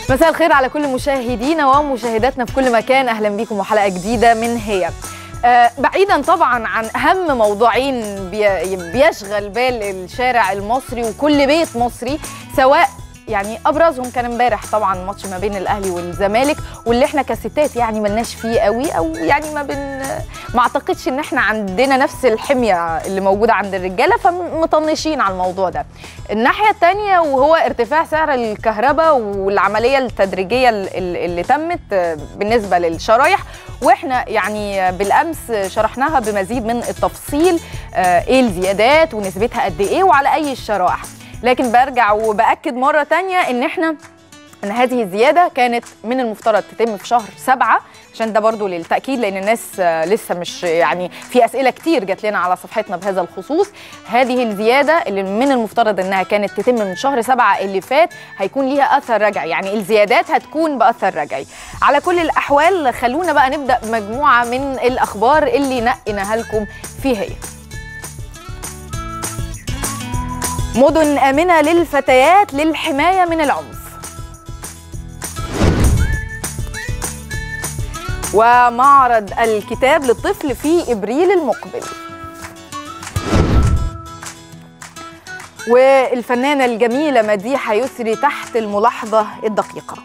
مساء الخير على كل مشاهدينا ومشاهداتنا في كل مكان اهلا بيكم وحلقه جديده من هي آه بعيدا طبعا عن اهم موضوعين بي بيشغل بال الشارع المصري وكل بيت مصري سواء يعني ابرزهم كان امبارح طبعا ماتش ما بين الاهلي والزمالك واللي احنا كستات يعني ملناش فيه قوي او يعني ما بن ما اعتقدش ان احنا عندنا نفس الحميه اللي موجوده عند الرجاله فمطنشين على الموضوع ده الناحيه الثانيه وهو ارتفاع سعر الكهرباء والعمليه التدريجيه اللي تمت بالنسبه للشرايح واحنا يعني بالامس شرحناها بمزيد من التفصيل ايه الزيادات ونسبتها قد ايه وعلى اي الشرائح لكن برجع وباكد مره تانية ان احنا ان هذه الزياده كانت من المفترض تتم في شهر سبعة عشان ده برضو للتاكيد لان الناس لسه مش يعني في اسئله كتير جات لنا على صفحتنا بهذا الخصوص هذه الزياده اللي من المفترض انها كانت تتم من شهر سبعة اللي فات هيكون ليها اثر رجعي يعني الزيادات هتكون باثر رجعي على كل الاحوال خلونا بقى نبدا مجموعه من الاخبار اللي نقيناها لكم في هي مدن آمنة للفتيات للحماية من العنف ومعرض الكتاب للطفل في إبريل المقبل والفنانة الجميلة مديحة يسري تحت الملاحظة الدقيقة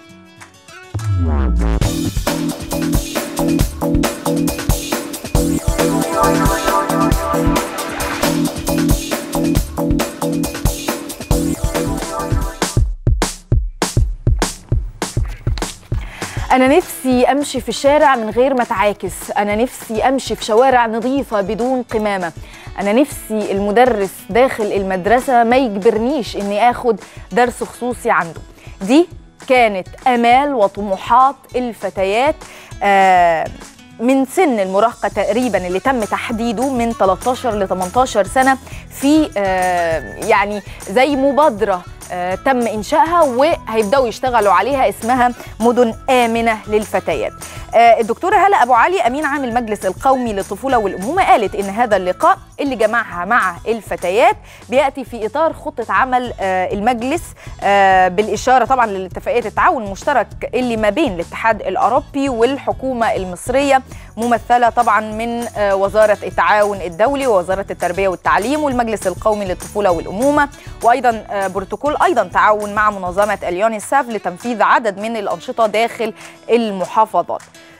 أنا نفسي أمشي في الشارع من غير ما أتعاكس أنا نفسي أمشي في شوارع نظيفة بدون قمامة أنا نفسي المدرس داخل المدرسة ما يجبرنيش إني آخد درس خصوصي عنده دي كانت آمال وطموحات الفتيات آه من سن المراهقة تقريبا اللي تم تحديده من 13 ل 18 سنة في آه يعني زي مبادرة آه تم إنشائها وهيبدأوا يشتغلوا عليها اسمها مدن آمنة للفتيات آه الدكتورة هلا أبو علي أمين عام المجلس القومي للطفولة والأمومة قالت إن هذا اللقاء اللي جمعها مع الفتيات بيأتي في إطار خطة عمل آه المجلس آه بالإشارة طبعا لاتفاقية التعاون المشترك اللي ما بين الاتحاد الأوروبي والحكومة المصرية ممثلة طبعا من آه وزارة التعاون الدولي ووزارة التربية والتعليم والمجلس القومي للطفولة والأمومة وأيضا آه بروتوكول ايضا تعاون مع منظمه اليونيسف لتنفيذ عدد من الانشطه داخل المحافظات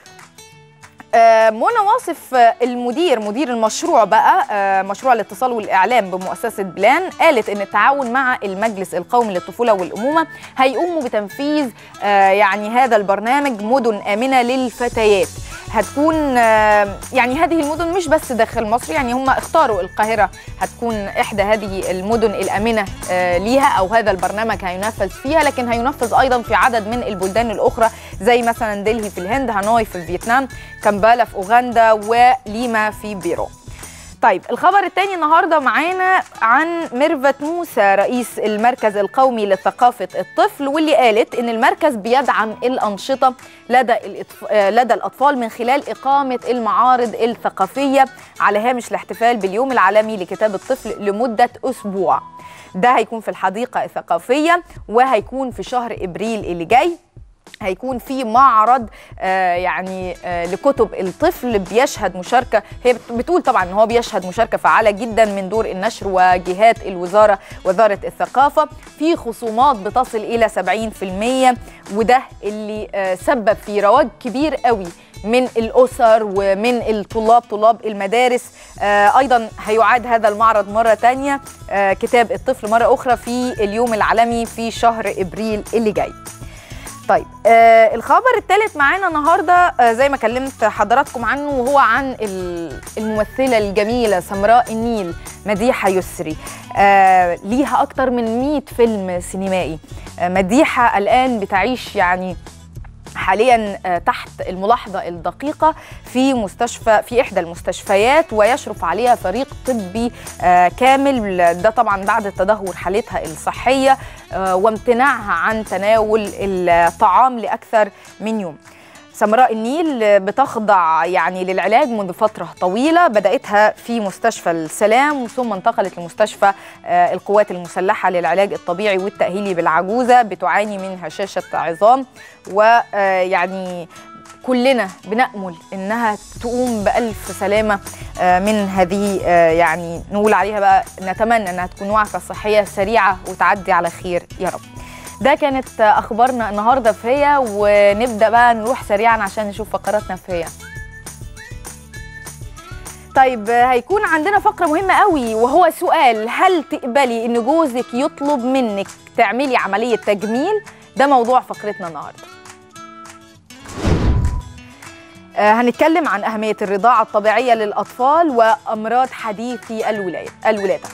منى واصف المدير مدير المشروع بقى مشروع الاتصال والاعلام بمؤسسه بلان قالت ان التعاون مع المجلس القومي للطفوله والامومه هيقوموا بتنفيذ يعني هذا البرنامج مدن امنه للفتيات هتكون يعني هذه المدن مش بس داخل مصر يعني هم اختاروا القاهره هتكون احدى هذه المدن الامنه ليها او هذا البرنامج هينفذ فيها لكن هينفذ ايضا في عدد من البلدان الاخرى زي مثلا دلهي في الهند هانوي في فيتنام كامبالا في اوغندا وليما في بيرو طيب الخبر الثاني النهارده معانا عن ميرفت موسى رئيس المركز القومي لثقافه الطفل واللي قالت ان المركز بيدعم الانشطه لدى الإطف... لدى الاطفال من خلال اقامه المعارض الثقافيه على هامش الاحتفال باليوم العالمي لكتاب الطفل لمده اسبوع ده هيكون في الحديقه الثقافيه وهيكون في شهر ابريل اللي جاي هيكون في معرض آه يعني آه لكتب الطفل بيشهد مشاركه هي بتقول طبعا ان هو بيشهد مشاركه فعاله جدا من دور النشر وجهات الوزاره وزاره الثقافه في خصومات بتصل الى 70% وده اللي آه سبب في رواج كبير قوي من الأسر ومن الطلاب طلاب المدارس آه أيضا هيعاد هذا المعرض مرة تانية آه كتاب الطفل مرة أخرى في اليوم العالمي في شهر إبريل اللي جاي طيب آه الخبر الثالث معانا النهارده آه زي ما كلمت حضراتكم عنه وهو عن الممثله الجميله سمراء النيل مديحه يسري آه ليها اكتر من 100 فيلم سينمائي آه مديحه الان بتعيش يعني حاليا تحت الملاحظه الدقيقه في مستشفى في احدى المستشفيات ويشرف عليها فريق طبي كامل ده طبعا بعد تدهور حالتها الصحيه وامتناعها عن تناول الطعام لاكثر من يوم سمراء النيل بتخضع يعني للعلاج منذ فترة طويلة بدأتها في مستشفى السلام ثم انتقلت لمستشفى آه، القوات المسلحة للعلاج الطبيعي والتأهيلي بالعجوزة بتعاني من هشاشة عظام ويعني كلنا بنأمل إنها تقوم بألف سلامة آه، من هذه آه، يعني نقول عليها بقى نتمنى إنها تكون وعكة صحية سريعة وتعدي على خير يا رب ده كانت اخبارنا النهارده في هي ونبدا بقى نروح سريعا عشان نشوف فقراتنا في هي طيب هيكون عندنا فقرة مهمة قوي وهو سؤال هل تقبلي ان جوزك يطلب منك تعملي عملية تجميل ده موضوع فقرتنا النهارده آه، هنتكلم عن أهمية الرضاعة الطبيعية للأطفال وأمراض حديثي الولاية الولادة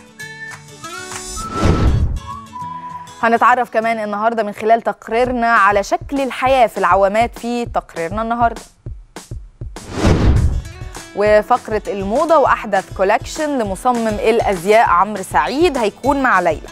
هنتعرف كمان النهارده من خلال تقريرنا على شكل الحياه في العوامات في تقريرنا النهارده وفقرة الموضة وأحدث كولكشن لمصمم الأزياء عمرو سعيد هيكون مع ليلى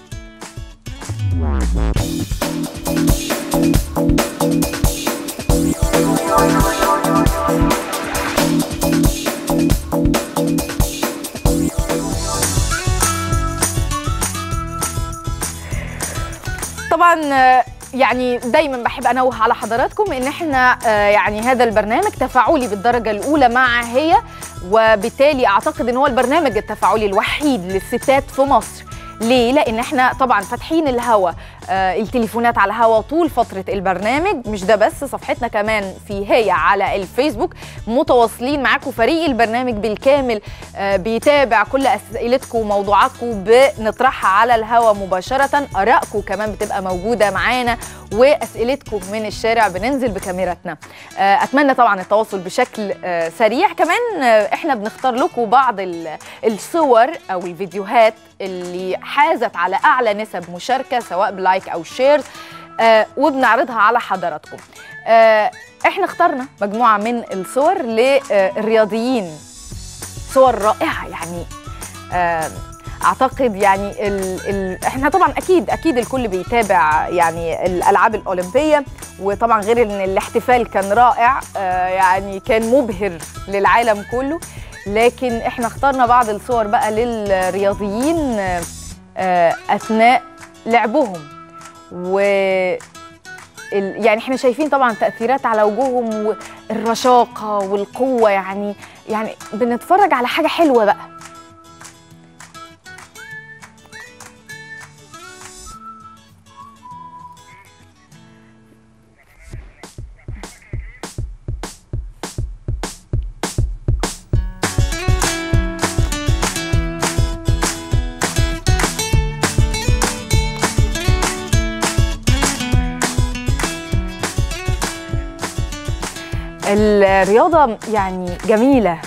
طبعا آه، يعني دايما بحب انوه على حضراتكم ان احنا آه، يعني هذا البرنامج تفاعلي بالدرجه الاولى مع هي وبالتالي اعتقد ان هو البرنامج التفاعلي الوحيد للستات في مصر ليه؟ لأن احنا طبعا فاتحين الهوا آه التليفونات على الهوا طول فترة البرنامج مش ده بس صفحتنا كمان في هي على الفيسبوك متواصلين معاكم فريق البرنامج بالكامل آه بيتابع كل أسئلتكم وموضوعاتكم بنطرحها على الهوا مباشرة آرائكم كمان بتبقى موجودة معانا وأسئلتكم من الشارع بننزل بكاميراتنا آه أتمنى طبعا التواصل بشكل آه سريع كمان آه احنا بنختار لكم بعض ال- الصور أو الفيديوهات اللي حازت على اعلى نسب مشاركه سواء بلايك او شير آه وبنعرضها على حضراتكم آه احنا اخترنا مجموعه من الصور للرياضيين صور رائعه يعني آه اعتقد يعني ال ال احنا طبعا اكيد اكيد الكل بيتابع يعني الالعاب الاولمبيه وطبعا غير ان الاحتفال كان رائع آه يعني كان مبهر للعالم كله لكن احنا اخترنا بعض الصور بقى للرياضيين آه، آه، اثناء لعبهم و ال- يعني احنا شايفين طبعا تاثيرات على وجوههم والرشاقه والقوه يعني يعني بنتفرج على حاجه حلوه بقى الرياضة يعني جميلة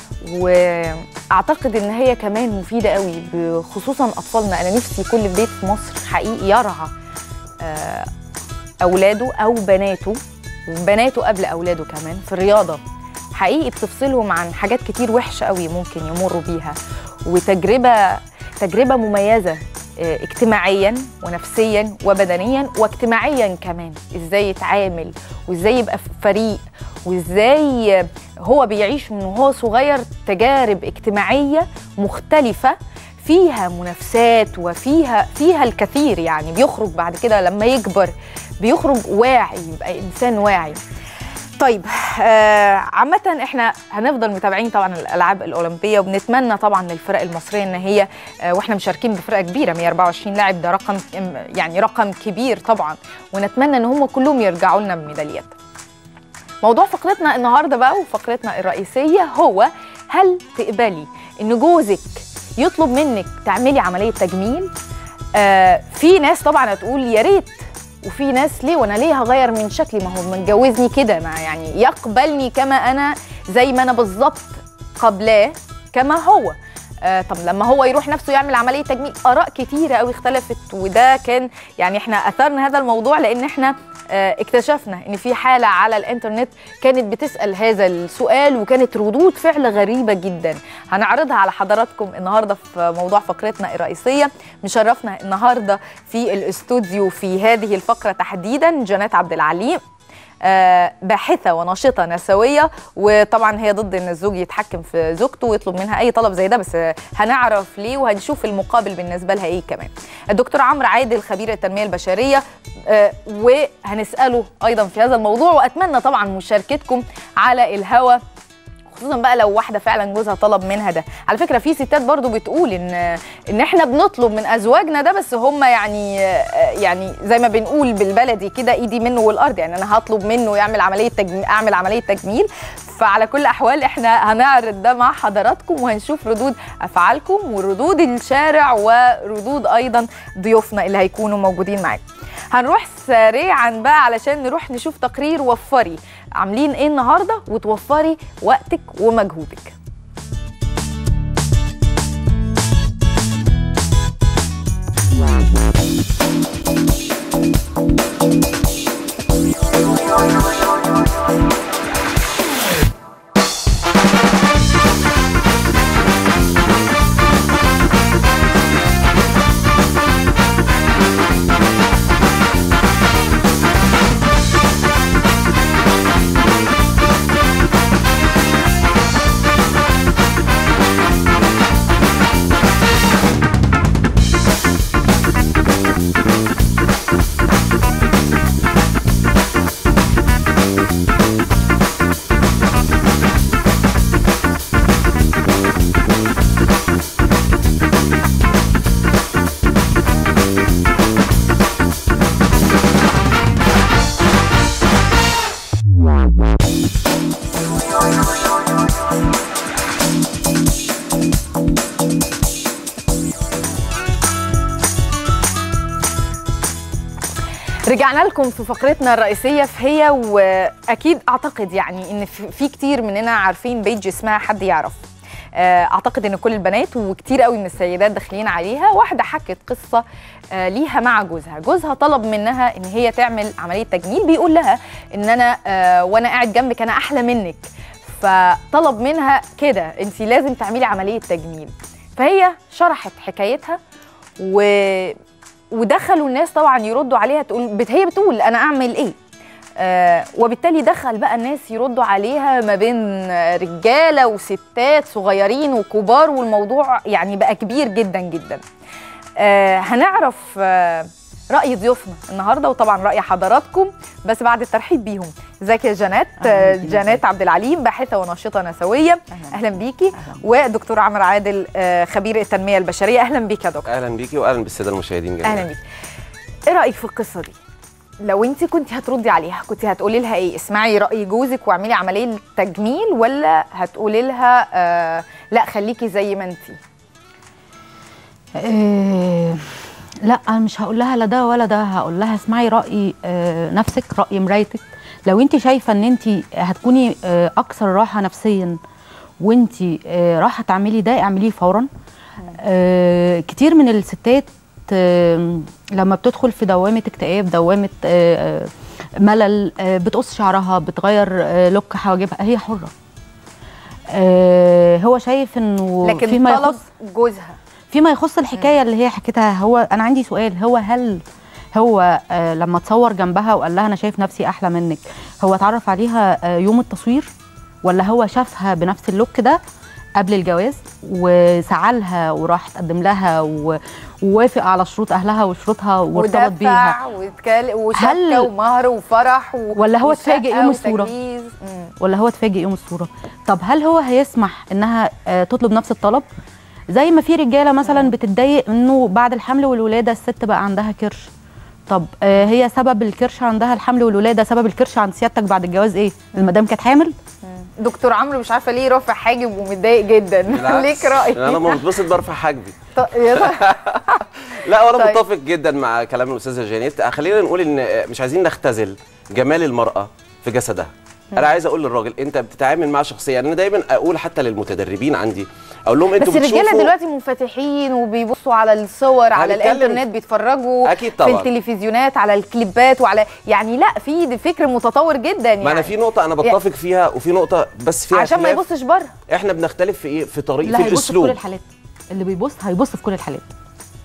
وأعتقد إن هي كمان مفيدة قوي خصوصا أطفالنا أنا نفسي كل بيت في مصر حقيقي يرعى آه، أولاده أو بناته وبناته قبل أولاده كمان في الرياضة حقيقي بتفصلهم عن حاجات كتير وحشة قوي ممكن يمروا بيها وتجربة تجربة مميزة آه، اجتماعيا ونفسيا وبدنيا واجتماعيا كمان ازاي يتعامل وازاي يبقى في فريق وازاي هو بيعيش من وهو صغير تجارب اجتماعيه مختلفه فيها منافسات وفيها فيها الكثير يعني بيخرج بعد كده لما يكبر بيخرج واعي يبقى انسان واعي طيب آه عامة احنا هنفضل متابعين طبعا الالعاب الاولمبيه وبنتمنى طبعا للفرق المصريه ان هي آه واحنا مشاركين بفرقه كبيره 124 لاعب ده رقم يعني رقم كبير طبعا ونتمنى ان هم كلهم يرجعوا لنا بميداليات. موضوع فقرتنا النهارده بقى وفقرتنا الرئيسيه هو هل تقبلي ان جوزك يطلب منك تعملي عمليه تجميل؟ آه في ناس طبعا هتقول يا ريت وفي ناس ليه وانا ليه هغير من شكلي ما هو متجوزني كده ما يعني يقبلني كما انا زي ما انا بالظبط قبلاه كما هو آه طب لما هو يروح نفسه يعمل عمليه تجميل اراء كتيره قوي اختلفت وده كان يعني احنا اثرنا هذا الموضوع لان احنا آه اكتشفنا ان في حاله على الانترنت كانت بتسال هذا السؤال وكانت ردود فعل غريبه جدا هنعرضها على حضراتكم النهارده في موضوع فقرتنا الرئيسيه مشرفنا النهارده في الاستوديو في هذه الفقره تحديدا جنات عبد العليم آه، باحثه وناشطه نسويه وطبعا هي ضد ان الزوج يتحكم في زوجته ويطلب منها اي طلب زي ده بس آه، هنعرف ليه وهنشوف المقابل بالنسبه لها ايه كمان الدكتور عمرو عادل خبير التنميه البشريه آه، وهنساله ايضا في هذا الموضوع واتمنى طبعا مشاركتكم على الهوا خصوصا بقى لو واحده فعلا جوزها طلب منها ده على فكره في ستات برضو بتقول ان ان احنا بنطلب من ازواجنا ده بس هم يعني يعني زي ما بنقول بالبلدي كده ايدي منه والارض يعني انا هطلب منه يعمل عمليه تجميل اعمل عمليه تجميل فعلى كل الاحوال احنا هنعرض ده مع حضراتكم وهنشوف ردود افعالكم وردود الشارع وردود ايضا ضيوفنا اللي هيكونوا موجودين معانا هنروح سريعا بقى علشان نروح نشوف تقرير وفري عاملين ايه النهارده وتوفري وقتك ومجهودك رجعنا لكم في فقرتنا الرئيسية في هي وأكيد أعتقد يعني إن في في كتير مننا عارفين بيج اسمها حد يعرف آه، أعتقد إن كل البنات وكتير قوي من السيدات داخلين عليها واحدة حكت قصة آه، ليها مع جوزها جوزها طلب منها إن هي تعمل عملية تجميل بيقول لها إن أنا آه، وأنا قاعد جنبك أنا أحلى منك فطلب منها كده أنت لازم تعملي عملية تجميل فهي شرحت حكايتها و ودخلوا الناس طبعا يردوا عليها تقول بت- هي بتقول انا اعمل ايه آه وبالتالي دخل بقى الناس يردوا عليها ما بين آه، رجاله وستات صغيرين وكبار والموضوع يعني بقى كبير جدا جدا آه هنعرف آه راي ضيوفنا النهارده وطبعا راي حضراتكم بس بعد الترحيب بيهم ازيك يا جنات أهلاً آه، بيكي. جنات عبد العليم باحثه وناشطه نسويه أهلاً. اهلا بيكي أهلاً. ودكتور عمرو عادل آه، خبير التنميه البشريه اهلا بيك يا دكتور اهلا بيكي واهلا بالساده المشاهدين جميعا اهلا بيك ايه رايك في القصه دي لو انت كنت هتردي عليها كنت هتقولي لها ايه اسمعي راي جوزك واعملي عمليه تجميل ولا هتقولي لها آه لا خليكي زي ما انت إيه لا أنا مش هقول لها لا ده ولا ده هقول لها اسمعي راي آه نفسك راي مرايتك لو انت شايفه ان انت هتكوني آه اكثر راحه نفسيا وانت آه راح تعملي ده اعمليه فورا آه كتير من الستات آه لما بتدخل في دوامه اكتئاب دوامه آه آه، ملل آه بتقص شعرها بتغير آه لوك حواجبها هي حره آه هو شايف انه لكن فيما طلب يخص جوزها فيما يخص الحكايه اللي هي حكيتها هو انا عندي سؤال هو هل هو آه لما تصور جنبها وقال لها انا شايف نفسي احلى منك هو اتعرف عليها آه يوم التصوير ولا هو شافها بنفس اللوك ده قبل الجواز وسعالها وراح تقدم لها و- ووافق على شروط اهلها وشروطها وارتبط بيها ودفع واتكال- وشبكه هل- ومهر وفرح و... ولا هو وشقة اتفاجئ يوم الصورة؟ وتجهيز. مم. ولا هو اتفاجئ يوم الصوره طب هل هو هيسمح انها آه، تطلب نفس الطلب زي ما في رجاله مثلا بتتضايق انه بعد الحمل والولاده الست بقى عندها كرش طب آه، هي سبب الكرش عندها الحمل والولاده سبب الكرش عند سيادتك بعد الجواز ايه المدام كانت حامل دكتور عمرو مش عارفه ليه رافع حاجب ومتضايق جدا بالعكس، ليك راي انا لما بتبسط برفع حاجبي ط- يا- لا وانا طيب. متفق جدا مع كلام الاستاذه جانيت خلينا نقول ان مش عايزين نختزل جمال المراه في جسدها انا عايز اقول للراجل انت بتتعامل مع شخصيه يعني انا دايما اقول حتى للمتدربين عندي اقول لهم بس انتوا الرجاله بتشوفوا دلوقتي منفتحين وبيبصوا على الصور على هنتكلم- الانترنت بيتفرجوا أكيد في طبعاً. التلفزيونات على الكليبات وعلى يعني لا في ده فكر متطور جدا يعني ما انا في نقطه انا بتفق فيها وفي نقطه بس فيها عشان ما خلاف. يبصش بره احنا بنختلف في ايه في طريقه لا في هيبص في كل الاسلوب الحالات اللي بيبص هيبص في كل الحالات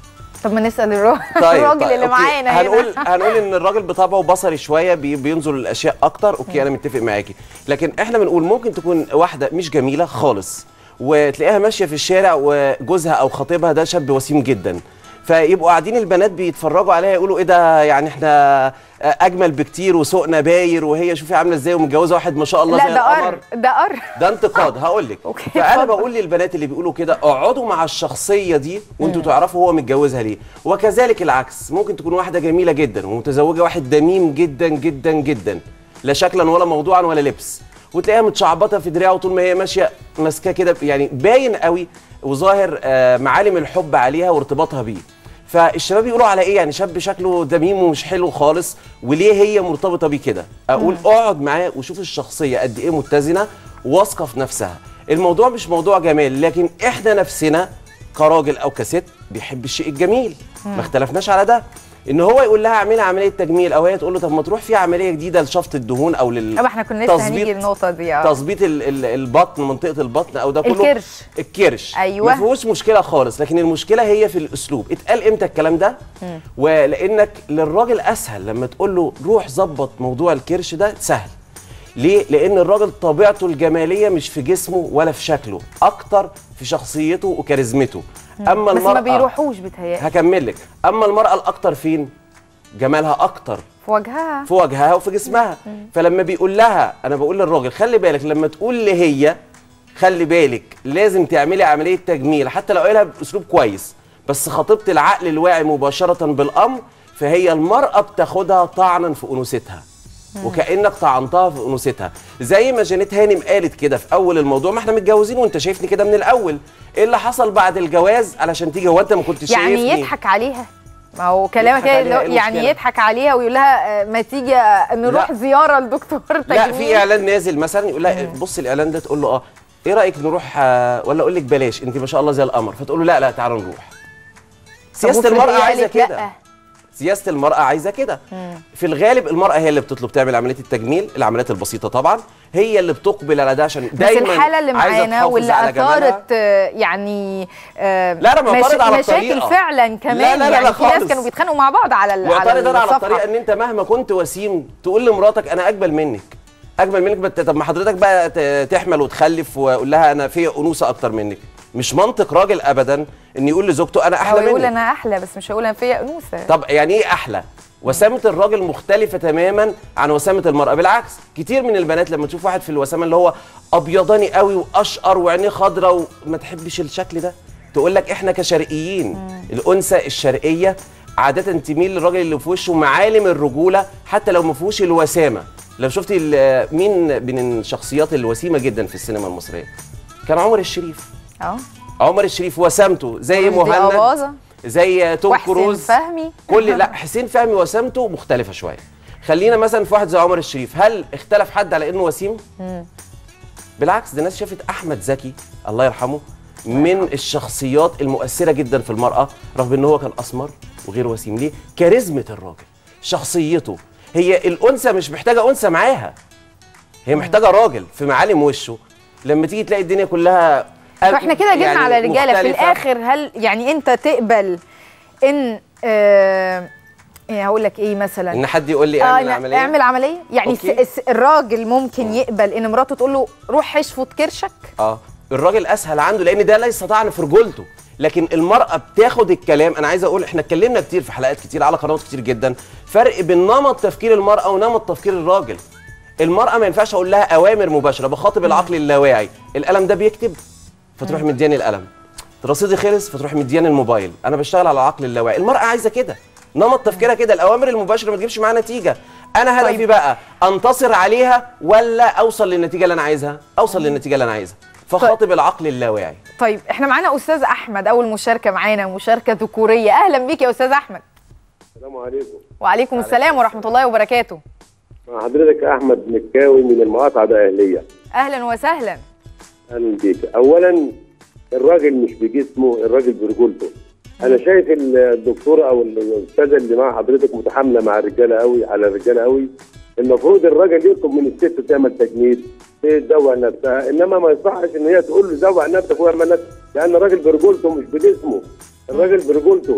طب ما نسال الراجل, طيب الراجل طيب اللي أوكي. معانا هنا. هنقول هنقول ان الراجل بطبعه بصري شويه بي بينظر للاشياء اكتر اوكي انا متفق معاكي لكن احنا بنقول ممكن تكون واحده مش جميله خالص وتلاقيها ماشيه في الشارع وجوزها او خطيبها ده شاب وسيم جدا فيبقوا قاعدين البنات بيتفرجوا عليها يقولوا ايه ده يعني احنا اجمل بكتير وسوقنا باير وهي شوفي عامله ازاي ومتجوزه واحد ما شاء الله لا زي ده القمر قر ده قر ده انتقاد هقول لك أوكي، فانا اتفضل. بقول للبنات اللي بيقولوا كده اقعدوا مع الشخصيه دي وانتوا تعرفوا هو متجوزها ليه وكذلك العكس ممكن تكون واحده جميله جدا ومتزوجه واحد دميم جدا جدا جدا لا شكلا ولا موضوعا ولا لبس وتلاقيها متشعبطه في دراعه طول ما هي ماشيه ماسكاه كده يعني باين قوي وظاهر آه، معالم الحب عليها وارتباطها بيه فالشباب يقولوا على ايه يعني شاب شكله دميم ومش حلو خالص وليه هي مرتبطه بيه كده اقول اقعد معاه وشوف الشخصيه قد ايه متزنه واثقه في نفسها الموضوع مش موضوع جمال لكن احنا نفسنا كراجل او كست بيحب الشيء الجميل ما اختلفناش على ده ان هو يقول لها اعملي عمليه تجميل او هي تقول له طب ما تروح في عمليه جديده لشفط الدهون او لل طب احنا كنا لسه هنيجي تظبيط- للنقطه دي اه تظبيط ال- ال- البطن منطقه البطن او ده كله الكرش. الكرش أيوة. ما فيهوش مشكله خالص لكن المشكله هي في الاسلوب اتقال امتى الكلام ده ولانك للراجل اسهل لما تقول له روح ظبط موضوع الكرش ده سهل ليه لان الراجل طبيعته الجماليه مش في جسمه ولا في شكله اكتر في شخصيته وكاريزمته اما بس المراه ما بيروحوش بتهيألي هكمل لك اما المراه الاكتر فين جمالها اكتر في وجهها في وجهها وفي جسمها فلما بيقول لها انا بقول للراجل خلي بالك لما تقول لي هي خلي بالك لازم تعملي عمليه تجميل حتى لو قايلها باسلوب كويس بس خاطبت العقل الواعي مباشره بالامر فهي المراه بتاخدها طعنا في انوثتها وكانك طعنتها في انوثتها زي ما جانيت هانم قالت كده في اول الموضوع ما احنا متجوزين وانت شايفني كده من الاول ايه اللي حصل بعد الجواز علشان تيجي هو انت ما كنتش يعني شايفني يضحك عليها ما هو كلامك يضحك كده عليها، اللي هو إيه يعني المشكلة؟ يضحك عليها ويقول لها آه، ما تيجي آه، نروح لا. زياره لدكتور تجميل لا في اعلان نازل مثلا يقول لها بص الاعلان ده تقول له اه ايه رايك نروح آه، ولا اقول لك بلاش انت ما شاء الله زي القمر فتقول له لا لا تعالوا نروح سياسه وافرض المراه هي عايزه قالت كده لأ. سياسه المراه عايزه كده في الغالب المراه هي اللي بتطلب تعمل عمليه التجميل العمليات البسيطه طبعا هي اللي بتقبل على ده عشان بس دايما الحاله اللي عايزة معانا تحافظ واللي على جمالها. اثارت آه، يعني آه، لا، أنا معترض على مشاكل الطريقة. فعلا كمان لا، لا، لا، يعني لا في ناس خالص. كانوا بيتخانقوا مع بعض على ال- على معترض انا على الصفحه الطريقه ان انت مهما كنت وسيم تقول لمراتك انا اجمل منك اجمل منك بت... طب ما حضرتك بقى ت- تحمل وتخلف واقول لها انا في انوثه اكتر منك مش منطق راجل ابدا ان يقول لزوجته انا هو احلى يقول منك انا احلى بس مش هقول انا فيا انوثه طب يعني ايه احلى وسامه الراجل مختلفه تماما عن وسامه المراه بالعكس كتير من البنات لما تشوف واحد في الوسامه اللي هو ابيضاني قوي واشقر وعينيه خضراء وما تحبش الشكل ده تقول لك احنا كشرقيين الانثى الشرقيه عاده تميل للراجل اللي في وشه معالم الرجوله حتى لو ما فيهوش الوسامه لو شفت ال- مين من الشخصيات الوسيمه جدا في السينما المصريه كان عمر الشريف اه عمر الشريف وسامته زي ورشدي مهند أباظة. زي توم وحسين كروز فهمي كل لا حسين فهمي وسامته مختلفه شويه خلينا مثلا في واحد زي عمر الشريف هل اختلف حد على انه وسيم بالعكس ده ناس شافت احمد زكي الله يرحمه من الشخصيات المؤثره جدا في المراه رغم ان هو كان اسمر وغير وسيم ليه كاريزمه الراجل شخصيته هي الانثى مش محتاجه انثى معاها هي محتاجه راجل في معالم وشه لما تيجي تلاقي الدنيا كلها فاحنا كده جبنا يعني على الرجاله في مختلفة. الاخر هل يعني انت تقبل ان آه يعني هقول لك ايه مثلا ان حد يقول لي آه اعمل لا، عمليه اعمل عمليه يعني أوكي. الس- الراجل ممكن يقبل ان مراته تقول له روح اشفط كرشك اه الراجل اسهل عنده لان ده ليس طعن في رجولته لكن المراه بتاخد الكلام انا عايز اقول احنا اتكلمنا كتير في حلقات كتير على قنوات كتير جدا فرق بين نمط تفكير المراه ونمط تفكير الراجل المراه ما ينفعش اقول لها اوامر مباشره بخاطب العقل اللاواعي القلم ده بيكتب فتروح مدياني القلم رصيدي خلص فتروح مدياني الموبايل انا بشتغل على العقل اللاواعي المراه عايزه كده نمط تفكيرها كده الاوامر المباشره ما تجيبش معاها نتيجه انا هدفي طيب. بقى انتصر عليها ولا اوصل للنتيجه اللي انا عايزها اوصل للنتيجه اللي انا عايزها فخاطب العقل اللاواعي طيب احنا معانا استاذ احمد اول مشاركه معانا مشاركه ذكوريه اهلا بيك يا استاذ احمد السلام عليكم وعليكم السلام ورحمه الله وبركاته مع حضرتك احمد مكاوي من المقاطعه ده اهليه اهلا وسهلا اهلا بيك اولا الراجل مش بجسمه الراجل برجولته انا شايف الدكتوره او الاستاذه اللي مع حضرتك متحامله مع الرجاله قوي على الرجاله قوي المفروض الراجل يطلب من الست تعمل تجميل تزوق نفسها انما ما يصحش ان هي تقول له زوق نفسك واعمل نفسك لان الراجل برجولته مش بجسمه الراجل برجولته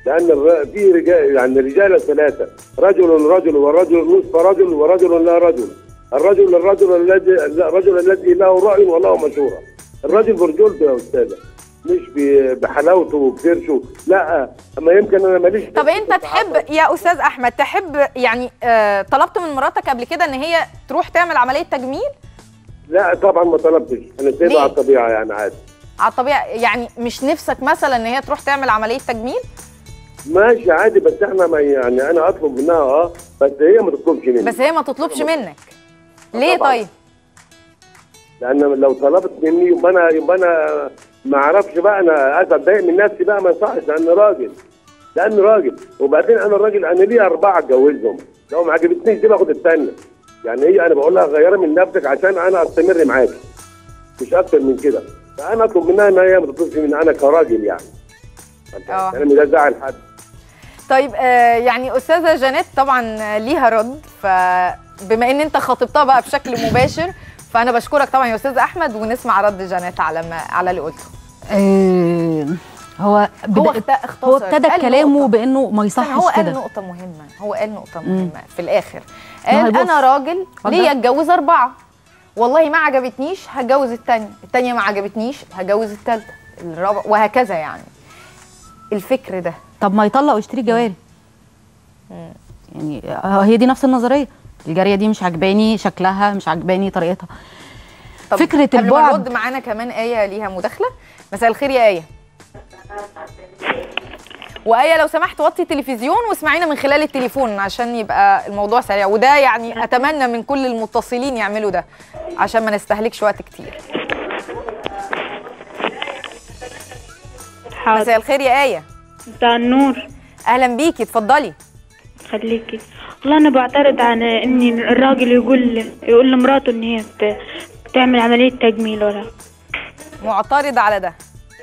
لان الر- في رجال يعني رجاله ثلاثه رجل رجل ورجل نصف رجل ورجل لا رجل الرجل الرجل الذي الرجل الذي له راي وله مشوره الرجل برجولته يا استاذه مش ب- بحلاوته وبكرشه لا اما يمكن انا ماليش طب انت تحب يا استاذ احمد تحب يعني آه طلبت من مراتك قبل كده ان هي تروح تعمل عمليه تجميل لا طبعا ما طلبتش انا ليه؟ سايبها على الطبيعه يعني عادي على الطبيعه يعني مش نفسك مثلا ان هي تروح تعمل عمليه تجميل ماشي عادي بس احنا ما يعني انا اطلب منها اه بس هي ما تطلبش مني بس هي ما تطلبش منك ليه طبعاً. طيب لان لو طلبت مني يبقى انا يبقى انا ما اعرفش بقى انا اتضايق من نفسي بقى ما ينفعش لان راجل لان راجل وبعدين انا راجل انا ليا اربعه اتجوزهم لو ما عجبتنيش دي باخد الثانيه يعني هي انا بقول لها غيري من نفسك عشان انا استمر معاكي مش اكتر من كده فانا اطلب منها ان هي ما تطلبش مني انا كراجل يعني آه. كلامي ده زعل حد طيب آه يعني استاذه جانيت طبعا آه، ليها رد فبما ان انت خاطبتها بقى بشكل مباشر فانا بشكرك طبعا يا استاذ احمد ونسمع رد جانيت على ما على اللي قلته آه هو هو بدأ اخت- اختصر هو ابتدى قال كلامه نقطة. بانه ما استنى، يصحش هو قال كده نقطة مهمة هو قال نقطة مهمة في الآخر ما قال هو أنا بص. راجل اتفضل. ليا اتجوز أربعة والله ما عجبتنيش هتجوز التانية التانية ما عجبتنيش هتجوز التالتة الرابعة وهكذا يعني الفكر ده طب ما يطلق ويشتري جواري يعني آه، هي دي نفس النظريه الجاريه دي مش عجباني شكلها مش عجباني طريقتها طب فكرة قبل ما البعد. نرد معانا كمان آية ليها مداخلة مساء الخير يا آية وآية لو سمحت وطي التلفزيون واسمعينا من خلال التليفون عشان يبقى الموضوع سريع وده يعني أتمنى من كل المتصلين يعملوا ده عشان ما نستهلكش وقت كتير مساء حاضر الخير يا آية مساء النور أهلا بيكي اتفضلي خليكي والله انا بعترض على ان الراجل يقول يقول لمراته ان هي ت- تعمل عملية تجميل ولا معترضة على ده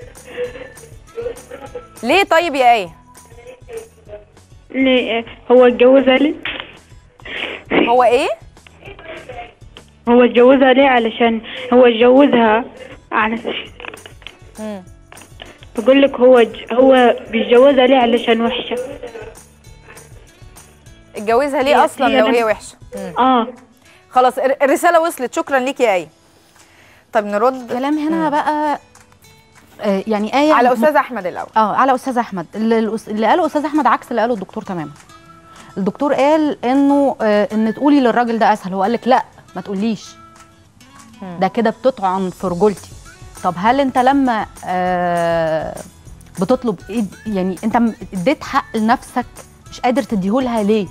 ليه طيب يا آية ليه هو اتجوزها ليه هو إيه هو اتجوزها ليه علشان هو اتجوزها على مم. بقول لك هو ج- هو بيتجوزها ليه علشان وحشة اتجوزها ليه هي- أصلا هي لو نفس- هي وحشة مم. اه خلاص الر- الرسالة وصلت شكرا ليك يا آية طب نرد كلام هنا بقى آه، يعني ايه على أستاذ أحمد الأول اه على استاذ احمد اللي, الأس- اللي قاله استاذ احمد عكس اللي قاله الدكتور تماما الدكتور قال انه آه ان تقولي للراجل ده اسهل هو قال لك لا ما تقوليش ده كده بتطعن في رجولتي طب هل انت لما آه بتطلب إيد- يعني انت م- اديت حق لنفسك مش قادر تديهولها ليه